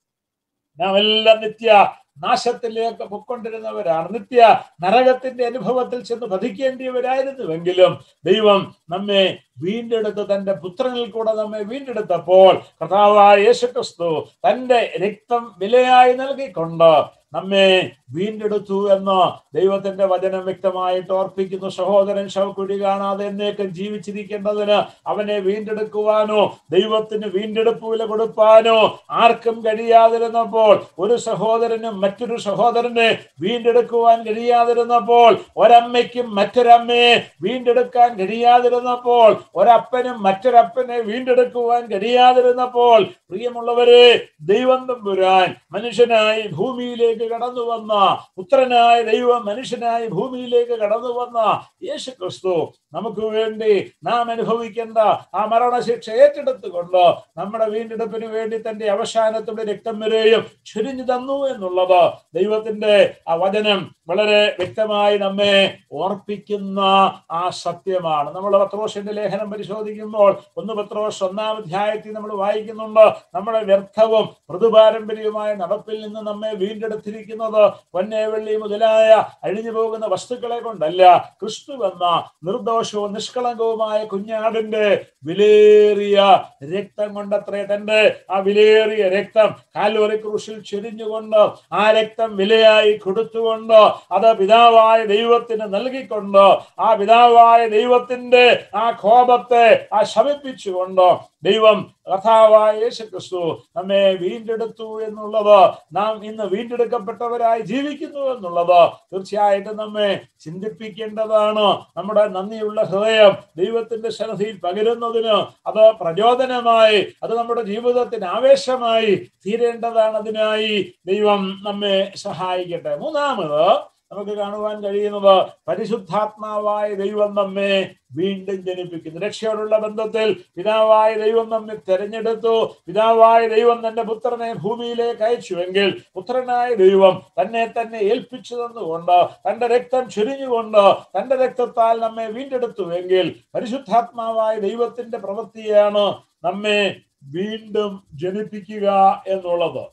നാം എല്ലാം നിത്യ നാശത്തിലേക്ക് പൊക്കൊണ്ടിരുന്നവരാണ് നിത്യ നരകത്തിന്റെ അനുഭവത്തിൽ ചെന്ന് പതിക്കേണ്ടിയവരായിരുന്നുവെങ്കിലും ദൈവം നമ്മെ വീണ്ടെടുത്ത് തന്റെ പുത്രനിൽ കൂടെ നമ്മെ വീണ്ടെടുത്തപ്പോൾ കർത്താവായ യേശുക്രിസ്തു തന്റെ രക്തം വിലയായി നൽകിക്കൊണ്ട് നമ്മെ വീണ്ടെടുത്തു എന്ന് ദൈവത്തിന്റെ വചനം വ്യക്തമായിട്ട് ഓർപ്പിക്കുന്നു സഹോദരൻ ശവക്കുടി കാണാതെ എന്നേക്കും ജീവിച്ചിരിക്കേണ്ടതിന് അവനെ വീണ്ടെടുക്കുവാനോ ദൈവത്തിന് വീണ്ടെടുപ്പ് വില കൊടുപ്പാനോ ആർക്കും കഴിയാതിരുന്നപ്പോൾ ഒരു സഹോദരനും മറ്റൊരു സഹോദരനെ വീണ്ടെടുക്കുവാൻ കഴിയാതിരുന്നപ്പോൾ ഒരമ്മയ്ക്കും മറ്റൊരമ്മയെ വീണ്ടെടുക്കാൻ കഴിയാതിരുന്നപ്പോൾ ഒരപ്പനും മറ്റൊരപ്പനെ വീണ്ടെടുക്കുവാൻ കഴിയാതിരുന്നപ്പോൾ പ്രിയമുള്ളവരെ ദൈവം തമ്പുരാൻ മനുഷ്യനായി ഭൂമിയിലേക്ക് കടന്നു വന്ന പുത്രനായ ദൈവം മനുഷ്യനായി ഭൂമിയിലേക്ക് കടന്നു വന്ന യേശു ക്രിസ്തു നമുക്ക് വേണ്ടി നാം അനുഭവിക്കേണ്ട ആ മരണശിക്ഷ ഏറ്റെടുത്തുകൊണ്ട് നമ്മുടെ വീണ്ടെടുപ്പിന് വേണ്ടി തന്റെ അവസാനത്തിന്റെ രക്തം വരെയും ചുരിഞ്ഞു തന്നു എന്നുള്ളത് ദൈവത്തിന്റെ ആ വചനം വളരെ വ്യക്തമായി നമ്മെ ഓർപ്പിക്കുന്ന ആ സത്യമാണ് നമ്മൾ പത്രോസിന്റെ ലേഖനം പരിശോധിക്കുമ്പോൾ ഒന്ന് പത്രോസ് ഒന്നാം അധ്യായത്തിൽ നമ്മൾ വായിക്കുന്നുണ്ട് നമ്മുടെ വ്യർത്ഥവും മൃദുപാരമ്പര്യമായ നടപ്പിൽ നിന്ന് നമ്മെ വീണ്ടെടുത്തിരിക്കുന്നത് പൊന്നെ വെള്ളി മുതലായ അഴിഞ്ഞു പോകുന്ന വസ്തുക്കളെ കൊണ്ടല്ല ക്രിസ്തു എന്ന നിർദോഷവും നിഷ്കളങ്കവുമായ കുഞ്ഞാടിന്റെ വിലേറിയ രക്തം കൊണ്ടത്രേ തന്റെ ആ വിലേറിയ രക്തം കാൽവറി ക്രൂശിൽ ചൊരിഞ്ഞുകൊണ്ട് ആ രക്തം വിലയായി കൊടുത്തുകൊണ്ട് അത് പിതാവായ ദൈവത്തിന് നൽകിക്കൊണ്ട് ആ പിതാവായ ദൈവത്തിന്റെ ആ കോപത്തെ ആ ശമിപ്പിച്ചുകൊണ്ട് ദൈവം കഥാവായ യേശു ക്രിസ്തു നമ്മെ വീണ്ടെടുത്തു എന്നുള്ളത് നാം ഇന്ന് വീണ്ടെടുക്കപ്പെട്ടവരായി ജീവിക്കുന്നു എന്നുള്ളത് തീർച്ചയായിട്ടും നമ്മെ ചിന്തിപ്പിക്കേണ്ടതാണ് നമ്മുടെ നന്ദിയുള്ള ഹൃദയം ദൈവത്തിന്റെ സന്നദ്ധിയിൽ പകരുന്നതിന് അത് പ്രചോദനമായി അത് നമ്മുടെ ജീവിതത്തിന് ആവേശമായി തീരേണ്ടതാണ് അതിനായി ദൈവം നമ്മെ സഹായിക്കട്ടെ മൂന്നാമത് നമുക്ക് കാണുവാൻ കഴിയുന്നത് പരിശുദ്ധാത്മാവായ ദൈവം നമ്മെ വീണ്ടും ജനിപ്പിക്കുന്നു രക്ഷയോടുള്ള ബന്ധത്തിൽ പിതാവായ ദൈവം നമ്മെ തെരഞ്ഞെടുത്തു പിതാവായ ദൈവം തന്റെ പുത്രനെ ഭൂമിയിലേക്ക് അയച്ചുവെങ്കിൽ പുത്രനായ ദൈവം തന്നെ തന്നെ ഏൽപ്പിച്ചു തന്നുകൊണ്ട് തന്റെ രക്തം ചുരിഞ്ഞുകൊണ്ട് തന്റെ രക്തത്താൽ നമ്മെ വീണ്ടെടുത്തുവെങ്കിൽ പരിശുദ്ധാത്മാവായ ദൈവത്തിന്റെ പ്രവൃത്തിയാണ് നമ്മെ വീണ്ടും ജനിപ്പിക്കുക എന്നുള്ളത്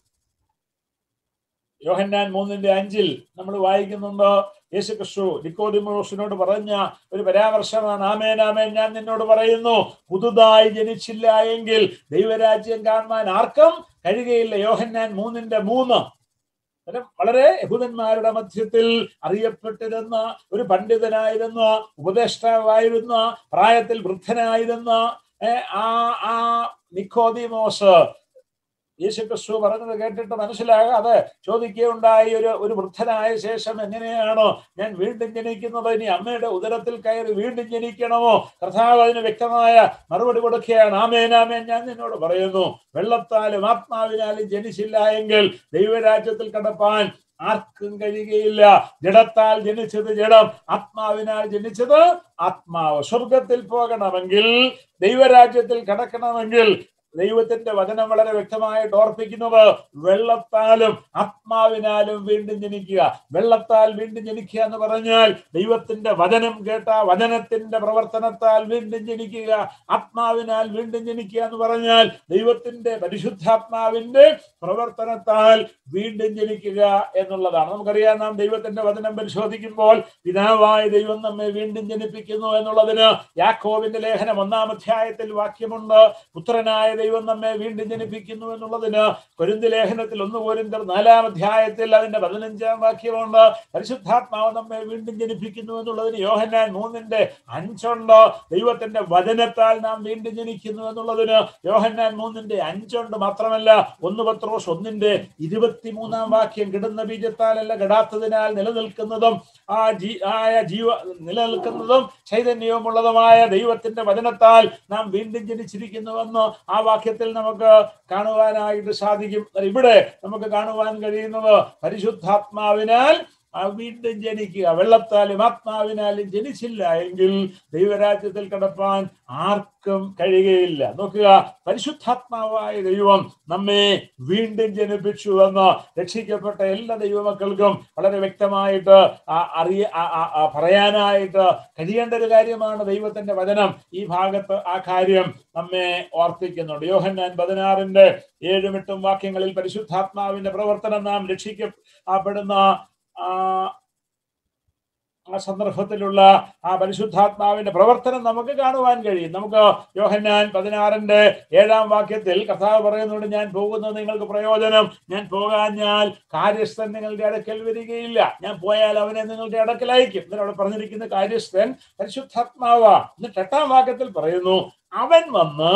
യോഹന്നാൻ മൂന്നിന്റെ അഞ്ചിൽ നമ്മൾ വായിക്കുന്നുണ്ട് യേശു ക്രിസ്തു നിക്കോദിമോസിനോട് പറഞ്ഞ ഒരു പരാമർശമാണ് ആമേൻ ആമേൻ ഞാൻ നിന്നോട് പറയുന്നു പുതുതായി ജനിച്ചില്ല എങ്കിൽ ദൈവരാജ്യം കാണുവാൻ ആർക്കും കഴിയുകയില്ല യോഹന്നാൻ മൂന്നിന്റെ മൂന്ന് വളരെ യഹൂദന്മാരുടെ മധ്യത്തിൽ അറിയപ്പെട്ടിരുന്ന ഒരു പണ്ഡിതനായിരുന്ന ഉപദേഷ്ടാവായിരുന്ന പ്രായത്തിൽ വൃദ്ധനായിരുന്ന ആ ആ നിക്കോദിമോസ് യേശു ക്രിസ്തു പറഞ്ഞത് കേട്ടിട്ട് മനസ്സിലാകാതെ ചോദിക്കുകയുണ്ടായി ഒരു ഒരു വൃദ്ധനായ ശേഷം എങ്ങനെയാണോ ഞാൻ വീണ്ടും ജനിക്കുന്നത് ഇനി അമ്മയുടെ ഉദരത്തിൽ കയറി വീണ്ടും ജനിക്കണമോ കർത്താവ് അതിന് വ്യക്തമായ മറുപടി കൊടുക്കുകയാണ് ആമേനാമേൻ ഞാൻ നിന്നോട് പറയുന്നു വെള്ളത്താലും ആത്മാവിനാലും ജനിച്ചില്ല എങ്കിൽ ദൈവരാജ്യത്തിൽ കടപ്പാൻ ആർക്കും കഴിയുകയില്ല ജഡത്താൽ ജനിച്ചത് ജഡം ആത്മാവിനാൽ ജനിച്ചത് ആത്മാവ് സ്വർഗത്തിൽ പോകണമെങ്കിൽ ദൈവരാജ്യത്തിൽ കടക്കണമെങ്കിൽ ദൈവത്തിന്റെ വചനം വളരെ വ്യക്തമായിട്ട് ഓർപ്പിക്കുന്നത് വെള്ളത്താലും ആത്മാവിനാലും വീണ്ടും ജനിക്കുക വെള്ളത്താൽ വീണ്ടും ജനിക്കുക എന്ന് പറഞ്ഞാൽ ദൈവത്തിന്റെ വചനം കേട്ട വചനത്തിന്റെ പ്രവർത്തനത്താൽ വീണ്ടും ജനിക്കുക ആത്മാവിനാൽ വീണ്ടും ജനിക്കുക എന്ന് പറഞ്ഞാൽ ദൈവത്തിന്റെ പരിശുദ്ധാത്മാവിന്റെ പ്രവർത്തനത്താൽ വീണ്ടും ജനിക്കുക എന്നുള്ളതാണ് നമുക്കറിയാം നാം ദൈവത്തിന്റെ വചനം പരിശോധിക്കുമ്പോൾ പിതാവായ ദൈവം നമ്മെ വീണ്ടും ജനിപ്പിക്കുന്നു എന്നുള്ളതിന് യാക്കോവിന്റെ ലേഖനം ഒന്നാം അധ്യായത്തിൽ വാക്യമുണ്ട് പുത്രനായ ദൈവം നമ്മെ വീണ്ടും ജനിപ്പിക്കുന്നു എന്നുള്ളതിന് കൊരിന്ത് ലേഖനത്തിൽ ഒന്ന് പോരിന്തർ നാലാം അധ്യായത്തിൽ അതിന്റെ പതിനഞ്ചാം വാക്യമുണ്ട് പരിശുദ്ധാത്മാവ് നമ്മെ വീണ്ടും ജനിപ്പിക്കുന്നു എന്നുള്ളതിന് യോഹന്നാൻ മൂന്നിന്റെ അഞ്ചുണ്ട് ദൈവത്തിന്റെ വചനത്താൽ നാം വീണ്ടും ജനിക്കുന്നു എന്നുള്ളതിന് യോഹന്നാൻ മൂന്നിന്റെ അഞ്ചുണ്ട് മാത്രമല്ല ഒന്ന് പത്രോസ് ഒന്നിന്റെ ഇരുപത്തിമൂന്നാം വാക്യം കിടുന്ന ബീജത്താലല്ല കെടാത്തതിനാൽ നിലനിൽക്കുന്നതും ആ ജീ ആയ ജീവ നിലനിൽക്കുന്നതും ചൈതന്യവുമുള്ളതുമായ ദൈവത്തിന്റെ വചനത്താൽ നാം വീണ്ടും ജനിച്ചിരിക്കുന്നുവെന്ന് ആ വാക്യത്തിൽ നമുക്ക് കാണുവാനായിട്ട് സാധിക്കും ഇവിടെ നമുക്ക് കാണുവാൻ കഴിയുന്നത് പരിശുദ്ധാത്മാവിനാൽ ആ വീണ്ടും ജനിക്കുക വെള്ളത്താലും ആത്മാവിനാലും ജനിച്ചില്ല എങ്കിൽ ദൈവരാജ്യത്തിൽ കിടപ്പാൻ ആർക്കും കഴിയുകയില്ല നോക്കുക പരിശുദ്ധാത്മാവായ ദൈവം നമ്മെ വീണ്ടും ജനിപ്പിച്ചു എന്ന് രക്ഷിക്കപ്പെട്ട എല്ലാ ദൈവമക്കൾക്കും വളരെ വ്യക്തമായിട്ട് ആ അറിയ ആ- ആ- ആ പറയാനായിട്ട് കഴിയേണ്ട ഒരു കാര്യമാണ് ദൈവത്തിന്റെ വചനം ഈ ഭാഗത്ത് ആ കാര്യം നമ്മെ ഓർപ്പിക്കുന്നുണ്ട് യോഹന്നാൻ പതിനാറിന്റെ ഏഴും എട്ടും വാക്യങ്ങളിൽ പരിശുദ്ധാത്മാവിന്റെ പ്രവർത്തനം നാം രക്ഷിക്കപ്പെടുന്ന ആ ആ സന്ദർഭത്തിലുള്ള ആ പരിശുദ്ധാത്മാവിന്റെ പ്രവർത്തനം നമുക്ക് കാണുവാൻ കഴിയും നമുക്ക് യോഹന്നാൻ പതിനാറിന്റെ ഏഴാം വാക്യത്തിൽ കർത്താവ് പറയുന്നുണ്ട് ഞാൻ പോകുന്നത് നിങ്ങൾക്ക് പ്രയോജനം ഞാൻ പോകാഞ്ഞാൽ കാര്യസ്ഥൻ നിങ്ങളുടെ അടുക്കൽ വരികയില്ല ഞാൻ പോയാൽ അവനെ നിങ്ങളുടെ അടുക്കൽ അയക്കും എന്നിട്ട് അവിടെ പറഞ്ഞിരിക്കുന്ന കാര്യസ്ഥൻ പരിശുദ്ധാത്മാവ എന്നിട്ട് എട്ടാം വാക്യത്തിൽ പറയുന്നു അവൻ വന്ന്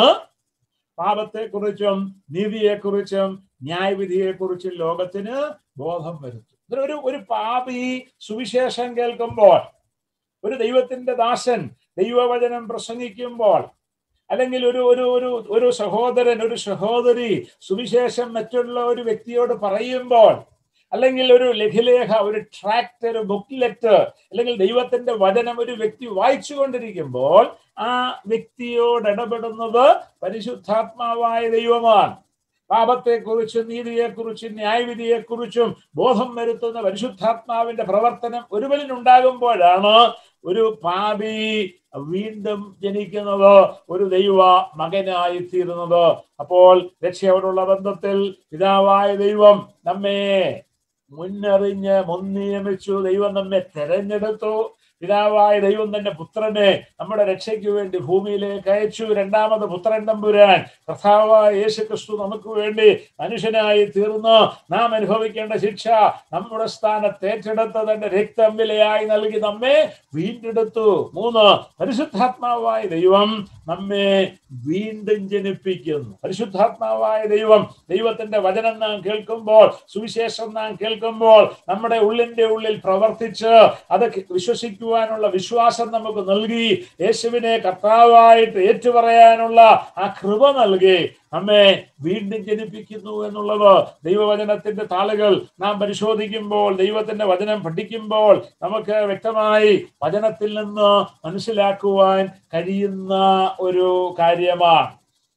പാപത്തെക്കുറിച്ചും നീതിയെക്കുറിച്ചും ന്യായവിധിയെക്കുറിച്ചും ലോകത്തിന് ബോധം വരുത്തും ഇതിന് ഒരു ഒരു പാപി സുവിശേഷം കേൾക്കുമ്പോൾ ഒരു ദൈവത്തിന്റെ ദാസൻ ദൈവവചനം പ്രസംഗിക്കുമ്പോൾ അല്ലെങ്കിൽ ഒരു ഒരു ഒരു ഒരു സഹോദരൻ ഒരു സഹോദരി സുവിശേഷം മറ്റുള്ള ഒരു വ്യക്തിയോട് പറയുമ്പോൾ അല്ലെങ്കിൽ ഒരു ലഘുലേഖ ഒരു ട്രാക്ട് ഒരു ബുക്ക്ലെറ്റ് അല്ലെങ്കിൽ ദൈവത്തിന്റെ വചനം ഒരു വ്യക്തി വായിച്ചു കൊണ്ടിരിക്കുമ്പോൾ ആ വ്യക്തിയോട് ഇടപെടുന്നത് പരിശുദ്ധാത്മാവായ ദൈവമാണ് പാപത്തെക്കുറിച്ചും നീതിയെക്കുറിച്ചും ന്യായവിധിയെക്കുറിച്ചും ബോധം വരുത്തുന്ന പരിശുദ്ധാത്മാവിന്റെ പ്രവർത്തനം ഒരുവനിലുണ്ടാകുമ്പോഴാണ് ഒരു പാപി വീണ്ടും ജനിക്കുന്നത് ഒരു ദൈവ മകനായി തീരുന്നത് അപ്പോൾ രക്ഷയോടുള്ള ബന്ധത്തിൽ പിതാവായ ദൈവം നമ്മെ മുന്നറിഞ്ഞ് മുൻനിയമിച്ചു ദൈവം നമ്മെ തെരഞ്ഞെടുത്തു പിതാവായ ദൈവം തന്നെ പുത്രനെ നമ്മുടെ രക്ഷയ്ക്ക് വേണ്ടി ഭൂമിയിലേക്ക് അയച്ചു രണ്ടാമത് പുത്രൻ തമ്പുരാൻ കർത്താവായ യേശു ക്രിസ്തു നമുക്ക് വേണ്ടി മനുഷ്യനായി തീർന്ന് നാം അനുഭവിക്കേണ്ട ശിക്ഷ നമ്മുടെ സ്ഥാനത്ത് ഏറ്റെടുത്ത് തന്റെ രക്തം വിലയായി നൽകി നമ്മെ വീണ്ടെടുത്തു മൂന്ന് പരിശുദ്ധാത്മാവായ ദൈവം നമ്മെ വീണ്ടും ജനിപ്പിക്കുന്നു പരിശുദ്ധാത്മാവായ ദൈവം ദൈവത്തിന്റെ വചനം നാം കേൾക്കുമ്പോൾ സുവിശേഷം നാം കേൾക്കുമ്പോൾ നമ്മുടെ ഉള്ളിന്റെ ഉള്ളിൽ പ്രവർത്തിച്ച് അത് വിശ്വസിക്കുവാനുള്ള വിശ്വാസം നമുക്ക് നൽകി യേശുവിനെ കർത്താവായിട്ട് ഏറ്റുപറയാനുള്ള ആ കൃപ നൽകി നമ്മെ വീണ്ടും ജനിപ്പിക്കുന്നു എന്നുള്ളത് ദൈവവചനത്തിന്റെ താളുകൾ നാം പരിശോധിക്കുമ്പോൾ ദൈവത്തിന്റെ വചനം പഠിക്കുമ്പോൾ നമുക്ക് വ്യക്തമായി വചനത്തിൽ നിന്ന് മനസ്സിലാക്കുവാൻ കഴിയുന്ന ഒരു കാര്യമാണ്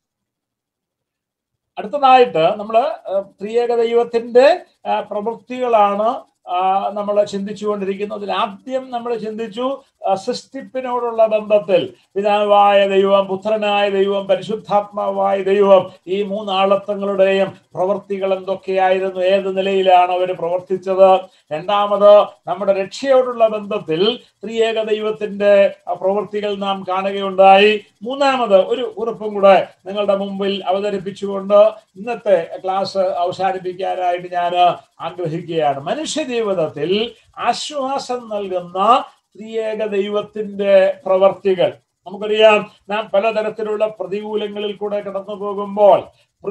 അടുത്തതായിട്ട് നമ്മൾ ത്രിയേക ദൈവത്തിന്റെ ആ, പ്രവൃത്തികളാണ് നമ്മൾ ചിന്തിച്ചുകൊണ്ടിരിക്കുന്നത് അതിൽ ആദ്യം നമ്മൾ ചിന്തിച്ചു ആ, സൃഷ്ടിപ്പിനോടുള്ള ബന്ധത്തിൽ പിതാവായ ദൈവം പുത്രനായ ദൈവം പരിശുദ്ധാത്മാവായ ദൈവം ഈ മൂന്നാളത്വങ്ങളുടെയും പ്രവൃത്തികൾ എന്തൊക്കെയായിരുന്നു ഏത് നിലയിലാണ് അവർ പ്രവർത്തിച്ചത് രണ്ടാമത് നമ്മുടെ രക്ഷയോടുള്ള ബന്ധത്തിൽ ത്രിയേക ദൈവത്തിന്റെ ആ പ്രവൃത്തികൾ നാം കാണുകയുണ്ടായി മൂന്നാമത് ഒരു കുറിപ്പും കൂടെ നിങ്ങളുടെ മുമ്പിൽ അവതരിപ്പിച്ചുകൊണ്ട് ഇന്നത്തെ ക്ലാസ് അവസാനിപ്പിക്കാനായിട്ട് ഞാൻ ആഗ്രഹിക്കുകയാണ് മനുഷ്യ ജീവിതത്തിൽ ആശ്വാസം നൽകുന്ന ത്രിയേക ദൈവത്തിന്റെ പ്രവർത്തികൾ നമുക്കറിയാം നാം പലതരത്തിലുള്ള പ്രതികൂലങ്ങളിൽ കൂടെ കടന്നു പോകുമ്പോൾ പ്ര-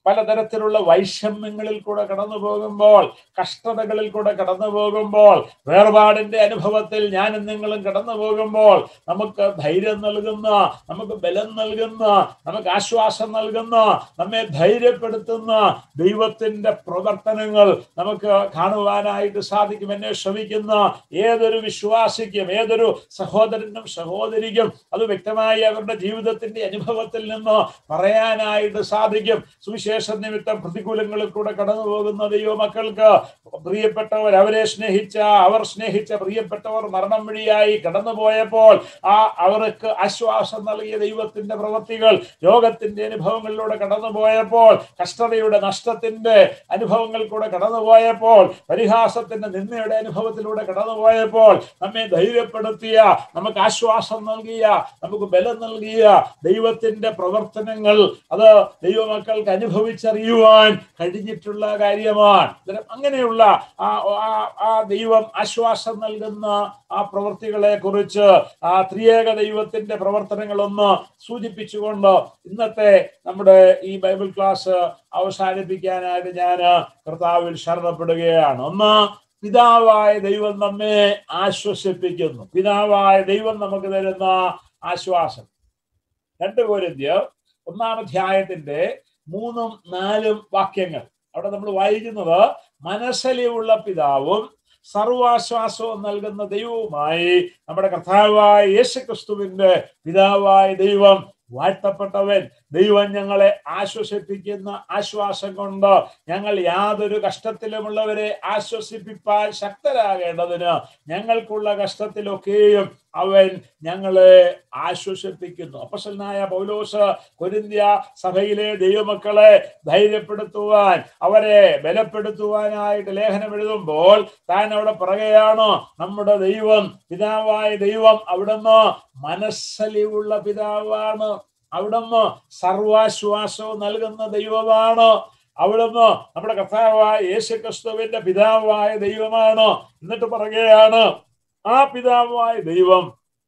പലതരത്തിലുള്ള വൈഷമ്യങ്ങളിൽ കൂടെ കടന്നു പോകുമ്പോൾ കഷ്ടതകളിൽ കൂടെ കടന്നു പോകുമ്പോൾ വേർപാടിന്റെ അനുഭവത്തിൽ ഞാനും നിങ്ങളും കടന്നു പോകുമ്പോൾ നമുക്ക് ധൈര്യം നൽകുന്ന നമുക്ക് ബലം നൽകുന്ന നമുക്ക് ആശ്വാസം നൽകുന്ന നമ്മെ ധൈര്യപ്പെടുത്തുന്ന ദൈവത്തിന്റെ പ്രവർത്തനങ്ങൾ നമുക്ക് കാണുവാനായിട്ട് സാധിക്കും എന്നെ ശ്രമിക്കുന്ന ഏതൊരു വിശ്വാസിക്കും ഏതൊരു സഹോദരനും സഹോദരിക്കും അത് വ്യക്തമായി അവരുടെ ജീവിതത്തിന്റെ അനുഭവത്തിൽ നിന്ന് പറയാനായിട്ട് സാധിക്കും സുവിശേഷ നിമിത്തം പ്രതികൂലങ്ങളിൽ കൂടെ കടന്നു പോകുന്ന ദൈവമക്കൾക്ക് പ്രിയപ്പെട്ടവർ അവരെ സ്നേഹിച്ച അവർ സ്നേഹിച്ച പ്രിയപ്പെട്ടവർ മരണം വഴിയായി കടന്നുപോയപ്പോൾ ആ അവർക്ക് ആശ്വാസം നൽകിയ ദൈവത്തിന്റെ പ്രവൃത്തികൾ രോഗത്തിന്റെ അനുഭവങ്ങളിലൂടെ കടന്നുപോയപ്പോൾ കഷ്ടതയുടെ നഷ്ടത്തിന്റെ അനുഭവങ്ങൾ കൂടെ കടന്നുപോയപ്പോൾ പരിഹാസത്തിന്റെ നിന്ദയുടെ അനുഭവത്തിലൂടെ കടന്നുപോയപ്പോൾ നമ്മെ ധൈര്യപ്പെടുത്തിയ നമുക്ക് ആശ്വാസം നൽകിയ നമുക്ക് ബലം നൽകിയ ദൈവത്തിന്റെ പ്രവർത്തനങ്ങൾ അത് ദൈവമക്കൾക്ക് അനുഭവിച്ചറിയുവാൻ കഴിഞ്ഞിട്ടുള്ള കാര്യമാണ് അന്നേരം അങ്ങനെയുള്ള ആ ആ- ആ ദൈവം ആശ്വാസം നൽകുന്ന ആ പ്രവൃത്തികളെ കുറിച്ച് ആ ത്രിയേക ദൈവത്തിന്റെ പ്രവർത്തനങ്ങളൊന്ന് സൂചിപ്പിച്ചുകൊണ്ട് ഇന്നത്തെ നമ്മുടെ ഈ ബൈബിൾ ക്ലാസ് അവസാനിപ്പിക്കാനായിട്ട് ഞാൻ കർത്താവിൽ ശരണപ്പെടുകയാണ് ഒന്ന് പിതാവായ ദൈവം നമ്മെ ആശ്വസിപ്പിക്കുന്നു പിതാവായ ദൈവം നമുക്ക് തരുന്ന ആശ്വാസം രണ്ട് കോരിന്ത്യർ ഒന്നാം അധ്യായത്തിന്റെ മൂന്നും നാലും വാക്യങ്ങൾ അവിടെ നമ്മൾ വായിക്കുന്നത് മനസ്സലിയുള്ള പിതാവും സർവാശ്വാസവും നൽകുന്ന ദൈവവുമായി നമ്മുടെ കർത്താവായ യേശു ക്രിസ്തുവിന്റെ പിതാവായ ദൈവം വാഴ്ത്തപ്പെട്ടവൻ ദൈവം ഞങ്ങളെ ആശ്വസിപ്പിക്കുന്ന ആശ്വാസം കൊണ്ട് ഞങ്ങൾ യാതൊരു കഷ്ടത്തിലുമുള്ളവരെ ആശ്വസിപ്പിപ്പാൻ ശക്തരാകേണ്ടതിന് ഞങ്ങൾക്കുള്ള കഷ്ടത്തിലൊക്കെയും അവൻ ഞങ്ങളെ ആശ്വസിപ്പിക്കുന്നു അപ്പസനായ പൗലോസ് കൊരിന്ത്യ സഭയിലെ ദൈവമക്കളെ ധൈര്യപ്പെടുത്തുവാൻ അവരെ ബലപ്പെടുത്തുവാനായിട്ട് ലേഖനം എഴുതുമ്പോൾ താൻ അവിടെ പറയുകയാണ് നമ്മുടെ ദൈവം പിതാവായ ദൈവം അവിടുന്ന് മനസ്സലിവുള്ള പിതാവാണ് അവിടുന്ന് സർവാശ്വാസവും നൽകുന്ന ദൈവമാണ് അവിടുന്ന് നമ്മുടെ കർത്താവായ യേശു ക്രിസ്തുവിന്റെ പിതാവായ ദൈവമാണ് എന്നിട്ട് പറയുകയാണ് ആ പിതാവായ ദൈവം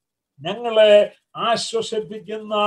ഞങ്ങളെ ആശ്വസിപ്പിക്കുന്ന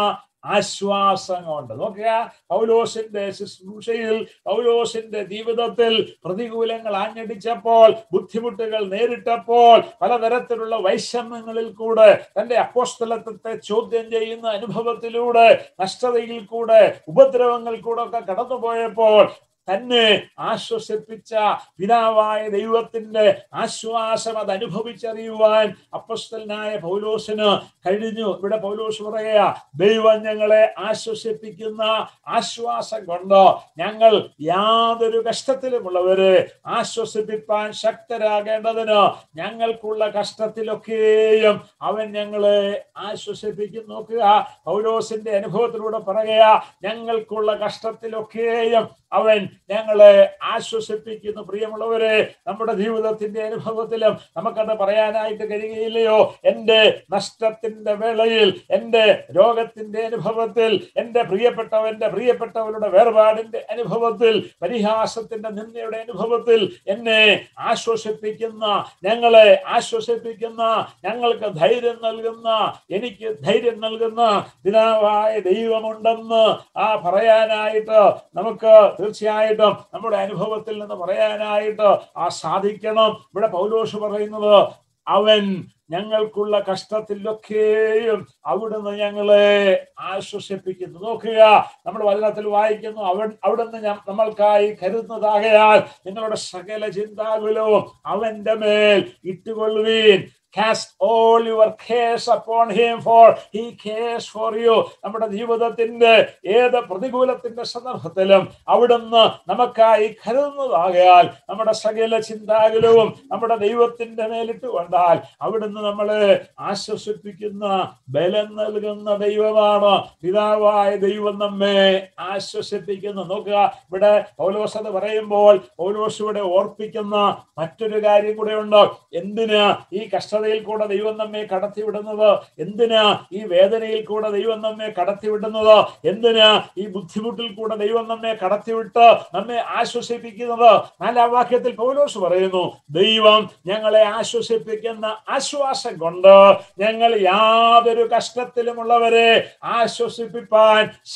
ആശ്വാസം കൊണ്ട് നോക്കുക പൗലോസിന്റെ ശുശ്രൂഷയിൽ പൗലോസിന്റെ ജീവിതത്തിൽ പ്രതികൂലങ്ങൾ ആഞ്ഞടിച്ചപ്പോൾ ബുദ്ധിമുട്ടുകൾ നേരിട്ടപ്പോൾ പലതരത്തിലുള്ള വൈഷമ്യങ്ങളിൽ കൂടെ തന്റെ അപ്പോസ്തലത്വത്തെ ചോദ്യം ചെയ്യുന്ന അനുഭവത്തിലൂടെ നഷ്ടതയിൽ കൂടെ ഉപദ്രവങ്ങൾ കൂടെ ഒക്കെ കടന്നുപോയപ്പോൾ തന്നെ ആശ്വസിപ്പിച്ച പിതാവായ ദൈവത്തിന്റെ ആശ്വാസം അത് അനുഭവിച്ചറിയുവാൻ അപ്പസ്തലനായ പൗലോസിന് കഴിഞ്ഞു ഇവിടെ പൗലോസ് പറയുക ദൈവം ഞങ്ങളെ ആശ്വസിപ്പിക്കുന്ന ആശ്വാസം കൊണ്ട് ഞങ്ങൾ യാതൊരു കഷ്ടത്തിലുമുള്ളവരെ ആശ്വസിപ്പിപ്പാൻ ശക്തരാകേണ്ടതിന് ഞങ്ങൾക്കുള്ള കഷ്ടത്തിലൊക്കെയും അവൻ ഞങ്ങളെ ആശ്വസിപ്പിക്കും നോക്കുക പൗലോസിന്റെ അനുഭവത്തിലൂടെ പറയുക ഞങ്ങൾക്കുള്ള കഷ്ടത്തിലൊക്കെയും അവൻ ഞങ്ങളെ ആശ്വസിപ്പിക്കുന്നു പ്രിയമുള്ളവരെ നമ്മുടെ ജീവിതത്തിന്റെ അനുഭവത്തിലും നമുക്കത് പറയാനായിട്ട് കഴിയുകയില്ലയോ എൻ്റെ നഷ്ടത്തിന്റെ വേളയിൽ എൻ്റെ രോഗത്തിന്റെ അനുഭവത്തിൽ എൻ്റെ പ്രിയപ്പെട്ടവന്റെ പ്രിയപ്പെട്ടവരുടെ വേർപാടിന്റെ അനുഭവത്തിൽ പരിഹാസത്തിന്റെ നിന്ദയുടെ അനുഭവത്തിൽ എന്നെ ആശ്വസിപ്പിക്കുന്ന ഞങ്ങളെ ആശ്വസിപ്പിക്കുന്ന ഞങ്ങൾക്ക് ധൈര്യം നൽകുന്ന എനിക്ക് ധൈര്യം നൽകുന്ന പിതാവായ ദൈവമുണ്ടെന്ന് ആ പറയാനായിട്ട് നമുക്ക് തീർച്ചയായിട്ടും നമ്മുടെ അനുഭവത്തിൽ നിന്ന് പറയാനായിട്ട് ആ സാധിക്കണം ഇവിടെ പൗലോസ് പറയുന്നത് അവൻ ഞങ്ങൾക്കുള്ള കഷ്ടത്തിലൊക്കെയും അവിടുന്ന് ഞങ്ങളെ ആശ്വസിപ്പിക്കുന്നു നോക്കുക നമ്മൾ വചനത്തിൽ വായിക്കുന്നു അവൻ അവിടുന്ന് ഞ- നമ്മൾക്കായി കരുതുന്നതാകയാൽ നിങ്ങളുടെ സകല ചിന്താകുലവും അവന്റെ മേൽ ഇട്ടുകൊള്ളുവീൻ cast all your cares upon him for he cares for you നമ്മുടെ ജീവിതത്തിന്റെ ഏത് പ്രതികൂലത്തിന്റെ സന്ദർഭത്തിലും അവിടുന്ന് നമുക്കായി കരുതുന്നതാകയാൽ നമ്മുടെ സകല ചിന്താകുലവും നമ്മുടെ ദൈവത്തിന്റെ മേലിട്ട് കൊണ്ടാൽ അവിടുന്ന് നമ്മളെ ആശ്വസിപ്പിക്കുന്ന ബലം നൽകുന്ന ദൈവമാണ് പിതാവായ ദൈവം നമ്മെ ആശ്വസിപ്പിക്കുന്നു നോക്കുക ഇവിടെ പൗലോസ് അത് പറയുമ്പോൾ പൗലോസ് ഇവിടെ ഓർപ്പിക്കുന്ന മറ്റൊരു കാര്യം കൂടെ ഉണ്ട് എന്തിന് ഈ കഷ്ടതയിൽ കൂടെ ദൈവം നമ്മെ കടത്തിവിടുന്നത് എന്തിന് ഈ വേദനയിൽ കൂടെ ദൈവം നമ്മെ കടത്തിവിടുന്നത് എന്തിന് ഈ ബുദ്ധിമുട്ടിൽ കൂടെ ദൈവം നമ്മെ കടത്തിവിട്ട് നമ്മെ ആശ്വസിപ്പിക്കുന്നത് നാലാം വാക്യത്തിൽ പൗലോസ് പറയുന്നു ദൈവം ഞങ്ങളെ ആശ്വസിപ്പിക്കുന്ന ആശ്വാസം കൊണ്ട് ഞങ്ങൾ യാതൊരു കഷ്ടത്തിലുമുള്ളവരെ ആശ്വസിപ്പിപ്പാൻ ശക്തി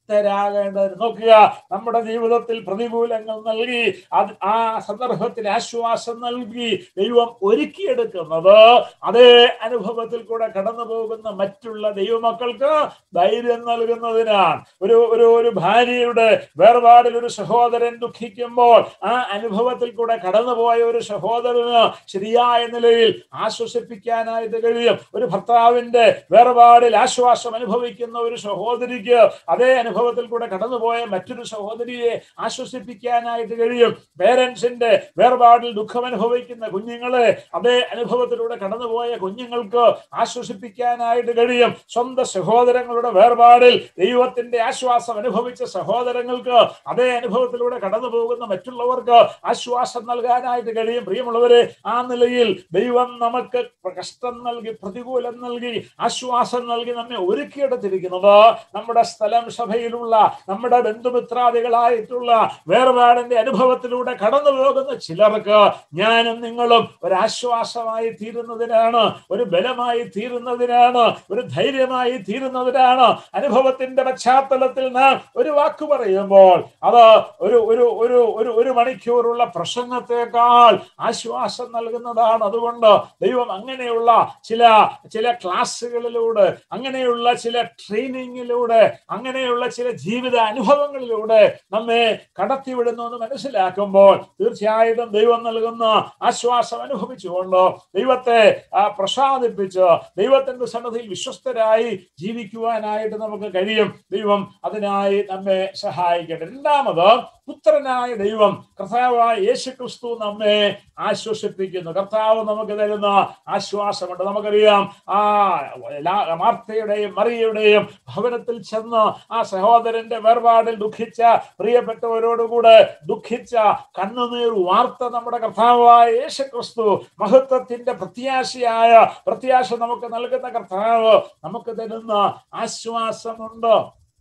ശക്തരാകേണ്ടതിന് നോക്കുക നമ്മുടെ ജീവിതത്തിൽ പ്രതികൂലങ്ങൾ നൽകി അത് ആ സന്ദർഭത്തിൽ ആശ്വാസം നൽകി ദൈവം ഒരുക്കിയെടുക്കുന്നത് അതേ അനുഭവത്തിൽ കൂടെ കടന്നു പോകുന്ന മറ്റുള്ള ദൈവമക്കൾക്ക് ധൈര്യം നൽകുന്നതിനാണ് ഒരു ഒരു ഒരു ഭാര്യയുടെ വേർപാടിൽ ഒരു സഹോദരൻ ദുഃഖിക്കുമ്പോൾ ആ അനുഭവത്തിൽ കൂടെ കടന്നുപോയ ഒരു സഹോദരന് ശരിയായ നിലയിൽ ആശ്വസിപ്പിക്കാനായിട്ട് കഴിയും ഒരു ഭർത്താവിന്റെ വേർപാടിൽ ആശ്വാസം അനുഭവിക്കുന്ന ഒരു സഹോദരിക്ക് അതേ അനുഭവത്തിൽ കൂടെ കടന്നുപോയ മറ്റൊരു സഹോദരിയെ ആശ്വസിപ്പിക്കാനായിട്ട് കഴിയും പേരൻസിന്റെ വേർപാടിൽ ദുഃഖം അനുഭവിക്കുന്ന കുഞ്ഞുങ്ങളെ അതേ അനുഭവത്തിലൂടെ കടന്നുപോയ കുഞ്ഞുങ്ങൾക്ക് ആശ്വസിപ്പിക്കാനായിട്ട് കഴിയും സ്വന്തം സഹോദരങ്ങളുടെ വേർപാടിൽ ദൈവത്തിന്റെ ആശ്വാസം അനുഭവിച്ച സഹോദരങ്ങൾക്ക് അതേ അനുഭവത്തിലൂടെ കടന്നു പോകുന്ന മറ്റുള്ളവർക്ക് ആശ്വാസം നൽകാനായിട്ട് കഴിയും പ്രിയമുള്ളവരെ ആ നിലയിൽ ദൈവം നമുക്ക് കഷ്ടം നൽകി പ്രതികൂലം നൽകി ആശ്വാസം നൽകി നമ്മെ ഒരുക്കിയെടുത്തിരിക്കുന്നത് നമ്മുടെ സ്ഥലം സഭയിലുള്ള നമ്മുടെ ബന്ധുമിത്രാദികളായിട്ടുള്ള വേർപാടിന്റെ അനുഭവത്തിലൂടെ കടന്നു പോകുന്ന ചിലർക്ക് ഞാനും നിങ്ങളും ഒരു ആശ്വാസമായി തീരുന്നതിനാണ് ഒരു ബലമായി തീരുന്നതിനാണ് ഒരു ധൈര്യമായി തീരുന്നതിനാണ് അനുഭവത്തിന്റെ പശ്ചാത്തലത്തിൽ നാം ഒരു വാക്ക് പറയുമ്പോൾ അത് ഒരു ഒരു ഒരു ഒരു ഒരു മണിക്കൂറുള്ള പ്രസംഗത്തെക്കാൾ ആശ്വാസം നൽകുന്നതാണ് അതുകൊണ്ട് ദൈവം അങ്ങനെയുള്ള ചില ചില ക്ലാസ്സുകളിലൂടെ അങ്ങനെയുള്ള ചില ട്രെയിനിങ്ങിലൂടെ അങ്ങനെയുള്ള ചില ജീവിത അനുഭവങ്ങളിലൂടെ നമ്മെ കടത്തിവിടുന്നു എന്ന് മനസ്സിലാക്കുമ്പോൾ തീർച്ചയായിട്ടും ദൈവം നൽകുന്ന ആശ്വാസം അനുഭവിച്ചുകൊണ്ട് ദൈവത്തെ ആ, പ്രസാദിപ്പിച്ച് ദൈവത്തിന്റെ സന്നദ്ധിയിൽ വിശ്വസ്തരായി ജീവിക്കുവാനായിട്ട് നമുക്ക് കഴിയും ദൈവം അതിനായി നമ്മെ സഹായിക്കട്ടെ രണ്ടാമത് പുത്രനായ ദൈവം കർത്താവായ യേശു ക്രിസ്തു നമ്മെ ആശ്വസിപ്പിക്കുന്നു കർത്താവ് നമുക്ക് തരുന്ന ആശ്വാസമുണ്ട് നമുക്കറിയാം ആ ലാ- മാർത്തയുടെയും മറിയയുടെയും ഭവനത്തിൽ ചെന്ന് ആ സഹോദരന്റെ വേർപാടിൽ ദുഃഖിച്ച പ്രിയപ്പെട്ടവരോടുകൂടെ ദുഃഖിച്ച കണ്ണുനീർ വാർത്ത നമ്മുടെ കർത്താവായ യേശു ക്രിസ്തു മഹത്വത്തിന്റെ പ്രത്യാശയായ പ്രത്യാശ നമുക്ക് നൽകുന്ന കർത്താവ് നമുക്ക് തരുന്ന ആശ്വാസമുണ്ട്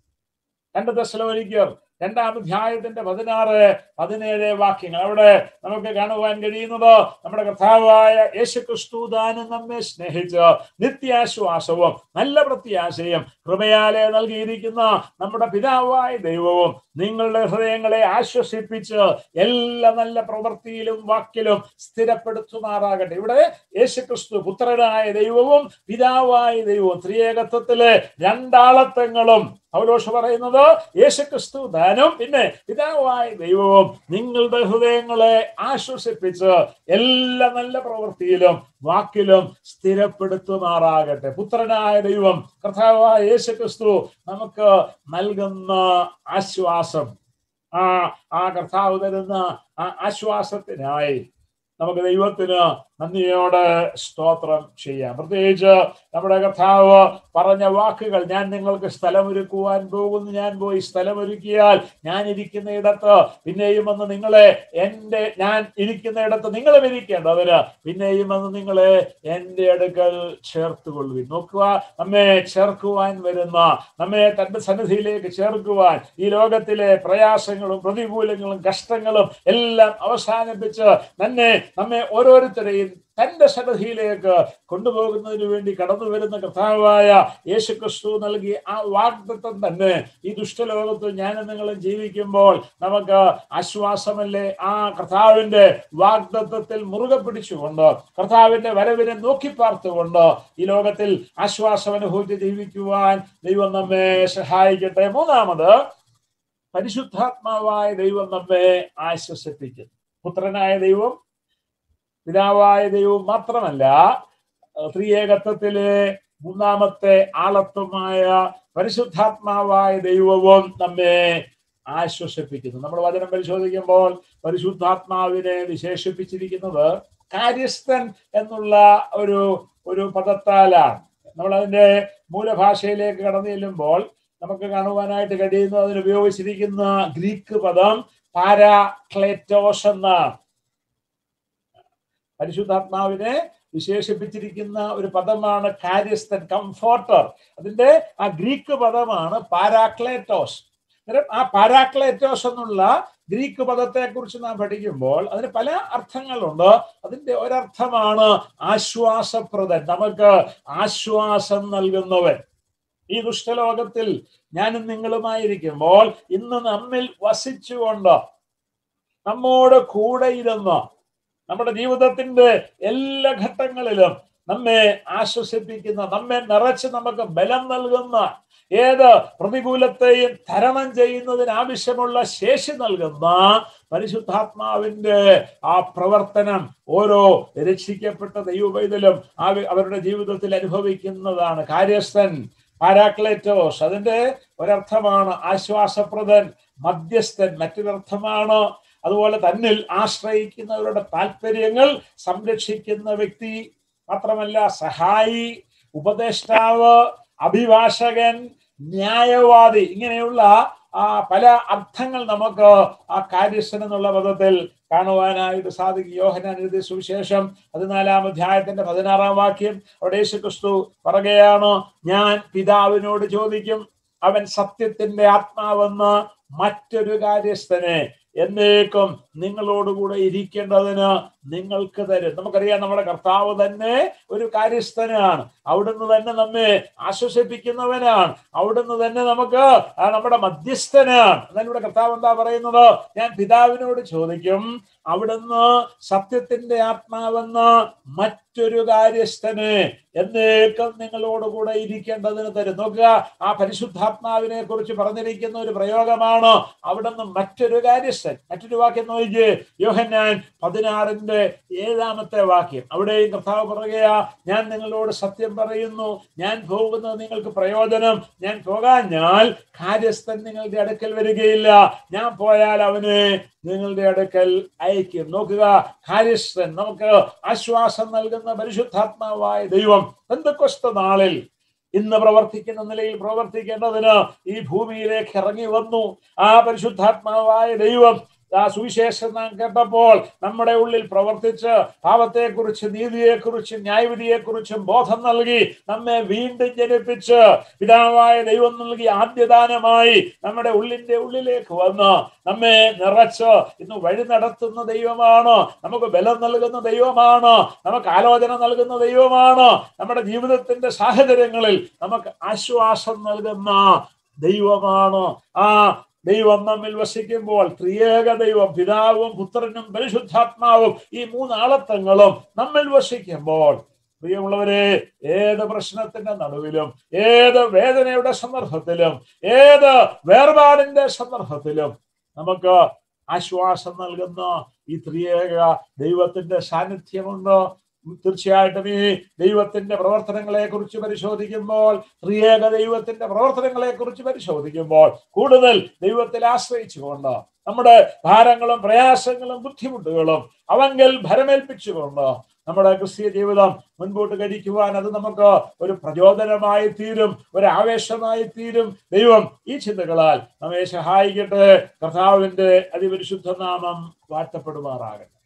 രണ്ട് ദശലോരിക്കർ രണ്ടാം അധ്യായത്തിന്റെ പതിനാറ് പതിനേഴ് വാക്യങ്ങൾ അവിടെ നമുക്ക് കാണുവാൻ കഴിയുന്നത് നമ്മുടെ കർത്താവായ യേശു ക്രിസ്തു ദാനം നമ്മെ സ്നേഹിച്ച് നിത്യാശ്വാസവും നല്ല പ്രത്യാശയും കൃപയാലെ നൽകിയിരിക്കുന്ന നമ്മുടെ പിതാവായ ദൈവവും നിങ്ങളുടെ ഹൃദയങ്ങളെ ആശ്വസിപ്പിച്ച് എല്ലാ നല്ല പ്രവൃത്തിയിലും വാക്കിലും സ്ഥിരപ്പെടുത്തുമാറാകട്ടെ ഇവിടെ യേശുക്രിസ്തു പുത്രനായ ദൈവവും പിതാവായ ദൈവവും ത്രിയേകത്വത്തിലെ രണ്ടാളത്വങ്ങളും പൗലോഷ് പറയുന്നത് യേശുക്രിസ്തു ദാനം പിന്നെ പിതാവായ ദൈവവും നിങ്ങളുടെ ഹൃദയങ്ങളെ ആശ്വസിപ്പിച്ച് എല്ലാ നല്ല പ്രവൃത്തിയിലും വാക്കിലും സ്ഥിരപ്പെടുത്തുമാറാകട്ടെ പുത്രനായ ദൈവം കർത്താവായ യേശുക്രിസ്തു നമുക്ക് നൽകുന്ന ആശ്വാസം ആ ആ കർത്താവ് തരുന്ന ആ ആശ്വാസത്തിനായി നമുക്ക് ദൈവത്തിന് നന്ദിയോടെ സ്തോത്രം ചെയ്യാം പ്രത്യേകിച്ച് നമ്മുടെ കർത്താവ് പറഞ്ഞ വാക്കുകൾ ഞാൻ നിങ്ങൾക്ക് സ്ഥലമൊരുക്കുവാൻ പോകുന്നു ഞാൻ പോയി സ്ഥലമൊരുക്കിയാൽ ഞാൻ ഇരിക്കുന്ന ഇടത്ത് പിന്നെയും വന്ന് നിങ്ങളെ എൻ്റെ ഞാൻ ഇരിക്കുന്ന ഇടത്ത് നിങ്ങളും ഇരിക്കേണ്ടതിന് പിന്നെയും വന്ന് നിങ്ങളെ എൻ്റെ അടുക്കൽ ചേർത്തുകൊള്ളുവിൻ നോക്കുക നമ്മെ ചേർക്കുവാൻ വരുന്ന നമ്മെ തന്റെ സന്നിധിയിലേക്ക് ചേർക്കുവാൻ ഈ ലോകത്തിലെ പ്രയാസങ്ങളും പ്രതികൂലങ്ങളും കഷ്ടങ്ങളും എല്ലാം അവസാനിപ്പിച്ച് തന്നെ നമ്മെ ഓരോരുത്തരെയും തന്റെ സന്നിധിയിലേക്ക് കൊണ്ടുപോകുന്നതിന് വേണ്ടി കടന്നു വരുന്ന കർത്താവായ യേശു ക്രിസ്തു നൽകി ആ വാഗ്ദത്വം തന്നെ ഈ ദുഷ്ടലോകത്ത് ഞാനും നിങ്ങളും ജീവിക്കുമ്പോൾ നമുക്ക് ആശ്വാസമല്ലേ ആ കർത്താവിന്റെ വാഗ്ദത്വത്തിൽ മുറുകെ പിടിച്ചുകൊണ്ട് കർത്താവിന്റെ വരവിനെ നോക്കി പാർത്തുകൊണ്ട് ഈ ലോകത്തിൽ ആശ്വാസം അനുഭവിച്ച് ജീവിക്കുവാൻ ദൈവം നമ്മെ സഹായിക്കട്ടെ മൂന്നാമത് പരിശുദ്ധാത്മാവായ ദൈവം നമ്മെ ആശ്വസിപ്പിക്കും പുത്രനായ ദൈവം പിതാവായ ദൈവം മാത്രമല്ല ത്രിയേകത്വത്തിലെ മൂന്നാമത്തെ ആളത്വമായ പരിശുദ്ധാത്മാവായ ദൈവവും നമ്മെ ആശ്വസിപ്പിക്കുന്നു നമ്മൾ വചനം പരിശോധിക്കുമ്പോൾ പരിശുദ്ധാത്മാവിനെ വിശേഷിപ്പിച്ചിരിക്കുന്നത് കാര്യസ്ഥൻ എന്നുള്ള ഒരു ഒരു പദത്താലാണ് നമ്മൾ അതിന്റെ മൂലഭാഷയിലേക്ക് കടന്നു ചെല്ലുമ്പോൾ നമുക്ക് കാണുവാനായിട്ട് കഴിയുന്നത് അതിന് ഉപയോഗിച്ചിരിക്കുന്ന ഗ്രീക്ക് പദം പാരാക്ലേറ്റോസ് എന്നാണ് പരിശുദ്ധാത്മാവിനെ വിശേഷിപ്പിച്ചിരിക്കുന്ന ഒരു പദമാണ് കാര്യസ്ഥൻ കംഫോർട്ടർ അതിന്റെ ആ ഗ്രീക്ക് പദമാണ് പാരാക്ലേറ്റോസ് അന്നേരം ആ പാരാക്ലേറ്റോസ് എന്നുള്ള ഗ്രീക്ക് പദത്തെ കുറിച്ച് നാം പഠിക്കുമ്പോൾ അതിന് പല അർത്ഥങ്ങളുണ്ട് അതിന്റെ ഒരർത്ഥമാണ് ആശ്വാസപ്രദൻ നമുക്ക് ആശ്വാസം നൽകുന്നവൻ ഈ ദുഷ്ടലോകത്തിൽ ഞാനും നിങ്ങളുമായിരിക്കുമ്പോൾ ഇന്ന് നമ്മിൽ വസിച്ചുകൊണ്ട് നമ്മോട് കൂടെ ഇരുന്ന് നമ്മുടെ ജീവിതത്തിന്റെ എല്ലാ ഘട്ടങ്ങളിലും നമ്മെ ആശ്വസിപ്പിക്കുന്ന നമ്മെ നിറച്ച് നമുക്ക് ബലം നൽകുന്ന ഏത് പ്രതികൂലത്തെയും തരണം ചെയ്യുന്നതിന് ആവശ്യമുള്ള ശേഷി നൽകുന്ന പരിശുദ്ധാത്മാവിന്റെ ആ പ്രവർത്തനം ഓരോ രക്ഷിക്കപ്പെട്ട ദൈവവൈതലും ആ അവരുടെ ജീവിതത്തിൽ അനുഭവിക്കുന്നതാണ് കാര്യസ്ഥൻ പാരാക്ലേറ്റോസ് അതിന്റെ ഒരർത്ഥമാണ് ആശ്വാസപ്രദൻ മധ്യസ്ഥൻ മറ്റൊരർത്ഥമാണ് അതുപോലെ തന്നിൽ ആശ്രയിക്കുന്നവരുടെ താല്പര്യങ്ങൾ സംരക്ഷിക്കുന്ന വ്യക്തി മാത്രമല്ല സഹായി ഉപദേഷ്ടാവ് അഭിഭാഷകൻ ന്യായവാദി ഇങ്ങനെയുള്ള ആ പല അർത്ഥങ്ങൾ നമുക്ക് ആ കാര്യസ്ഥൻ എന്നുള്ള പദത്തിൽ കാണുവാനായിട്ട് സാധിക്കും യോഹനാൻ എഴുതിയ സുവിശേഷം പതിനാലാം അധ്യായത്തിന്റെ പതിനാറാം വാക്യം അവിടെ യേശു ക്രിസ്തു പറയുകയാണ് ഞാൻ പിതാവിനോട് ചോദിക്കും അവൻ സത്യത്തിന്റെ ആത്മാവെന്ന് മറ്റൊരു കാര്യസ്ഥനെ എന്നേക്കും നിങ്ങളോടുകൂടെ ഇരിക്കേണ്ടതിന് നിങ്ങൾക്ക് തരും നമുക്കറിയാം നമ്മുടെ കർത്താവ് തന്നെ ഒരു കാര്യസ്ഥനാണ് അവിടുന്ന് തന്നെ നമ്മെ ആശ്വസിപ്പിക്കുന്നവനാണ് അവിടുന്ന് തന്നെ നമുക്ക് ആ നമ്മുടെ മധ്യസ്ഥനാണ് എന്നാൽ ഇവിടെ കർത്താവ് എന്താ പറയുന്നത് ഞാൻ പിതാവിനോട് ചോദിക്കും അവിടുന്ന് സത്യത്തിന്റെ ആത്മാവെന്ന മറ്റൊരു കാര്യസ്ഥന് എന്നേക്കും നിങ്ങളോടുകൂടെ ഇരിക്കേണ്ടതിന് തരും നോക്കുക ആ പരിശുദ്ധാത്മാവിനെ കുറിച്ച് പറഞ്ഞിരിക്കുന്ന ഒരു പ്രയോഗമാണ് അവിടുന്ന് മറ്റൊരു കാര്യസ്ഥൻ മറ്റൊരു വാക്യം നോക്കിയേ യോഹന്നാൻ പതിനാറിന്റെ ഏഴാമത്തെ വാക്യം അവിടെയും കർത്താവ് പറയുകയാ ഞാൻ നിങ്ങളോട് സത്യം പറയുന്നു ഞാൻ പോകുന്നത് നിങ്ങൾക്ക് പ്രയോജനം ഞാൻ പോകാഞ്ഞാൽ കാര്യസ്ഥൻ നിങ്ങളുടെ അടുക്കൽ വരികയില്ല ഞാൻ പോയാൽ അവന് നിങ്ങളുടെ അടുക്കൽ അയക്കും നോക്കുക കാര്യസ്ഥൻ നമുക്ക് ആശ്വാസം നൽകുന്ന പരിശുദ്ധാത്മാവായ ദൈവം എന്തൊക്കെ നാളിൽ ഇന്ന് പ്രവർത്തിക്കുന്ന നിലയിൽ പ്രവർത്തിക്കേണ്ടതിന് ഈ ഭൂമിയിലേക്ക് ഇറങ്ങി വന്നു ആ പരിശുദ്ധാത്മാവായ ദൈവം ആ സുവിശേഷം നാം കേട്ടപ്പോൾ നമ്മുടെ ഉള്ളിൽ പ്രവർത്തിച്ച് പാപത്തെക്കുറിച്ച് നീതിയെക്കുറിച്ച് ന്യായവിധിയെക്കുറിച്ചും ബോധം നൽകി നമ്മെ വീണ്ടും ജനിപ്പിച്ച് പിതാവായ ദൈവം നൽകി ആദ്യദാനമായി നമ്മുടെ ഉള്ളിന്റെ ഉള്ളിലേക്ക് വന്ന് നമ്മെ നിറച്ച് ഇന്ന് വഴി നടത്തുന്ന ദൈവമാണ് നമുക്ക് ബലം നൽകുന്ന ദൈവമാണ് നമുക്ക് ആലോചന നൽകുന്ന ദൈവമാണ് നമ്മുടെ ജീവിതത്തിന്റെ സാഹചര്യങ്ങളിൽ നമുക്ക് ആശ്വാസം നൽകുന്ന ദൈവമാണ് ആ ദൈവം നമ്മിൽ വസിക്കുമ്പോൾ ത്രിയേക ദൈവം പിതാവും പുത്രനും പരിശുദ്ധാത്മാവും ഈ മൂന്നാളത്വങ്ങളും നമ്മിൽ വസിക്കുമ്പോൾ പ്രിയമുള്ളവരെ ഏത് പ്രശ്നത്തിന്റെ നടുവിലും ഏത് വേദനയുടെ സന്ദർഭത്തിലും ഏത് വേർപാടിന്റെ സന്ദർഭത്തിലും നമുക്ക് ആശ്വാസം നൽകുന്ന ഈ ത്രിയേക ദൈവത്തിന്റെ സാന്നിധ്യമുണ്ട് തീർച്ചയായിട്ടും ഈ ദൈവത്തിന്റെ പ്രവർത്തനങ്ങളെ കുറിച്ച് പരിശോധിക്കുമ്പോൾ ത്രിയേക ദൈവത്തിന്റെ പ്രവർത്തനങ്ങളെ കുറിച്ച് പരിശോധിക്കുമ്പോൾ കൂടുതൽ ദൈവത്തിൽ ആശ്രയിച്ചുകൊണ്ട് നമ്മുടെ ഭാരങ്ങളും പ്രയാസങ്ങളും ബുദ്ധിമുട്ടുകളും അവങ്കൽ ഭരമേൽപ്പിച്ചുകൊണ്ട് നമ്മുടെ ക്രിസ്തീയ ജീവിതം മുൻപോട്ട് കഴിക്കുവാൻ അത് നമുക്ക് ഒരു പ്രചോദനമായി തീരും ഒരു ആവേശമായി തീരും ദൈവം ഈ ചിന്തകളാൽ നമ്മെ സഹായിക്കട്ടെ കർത്താവിന്റെ അതിപരിശുദ്ധ നാമം വാഴ്ത്തപ്പെടുമാറാകട്ടെ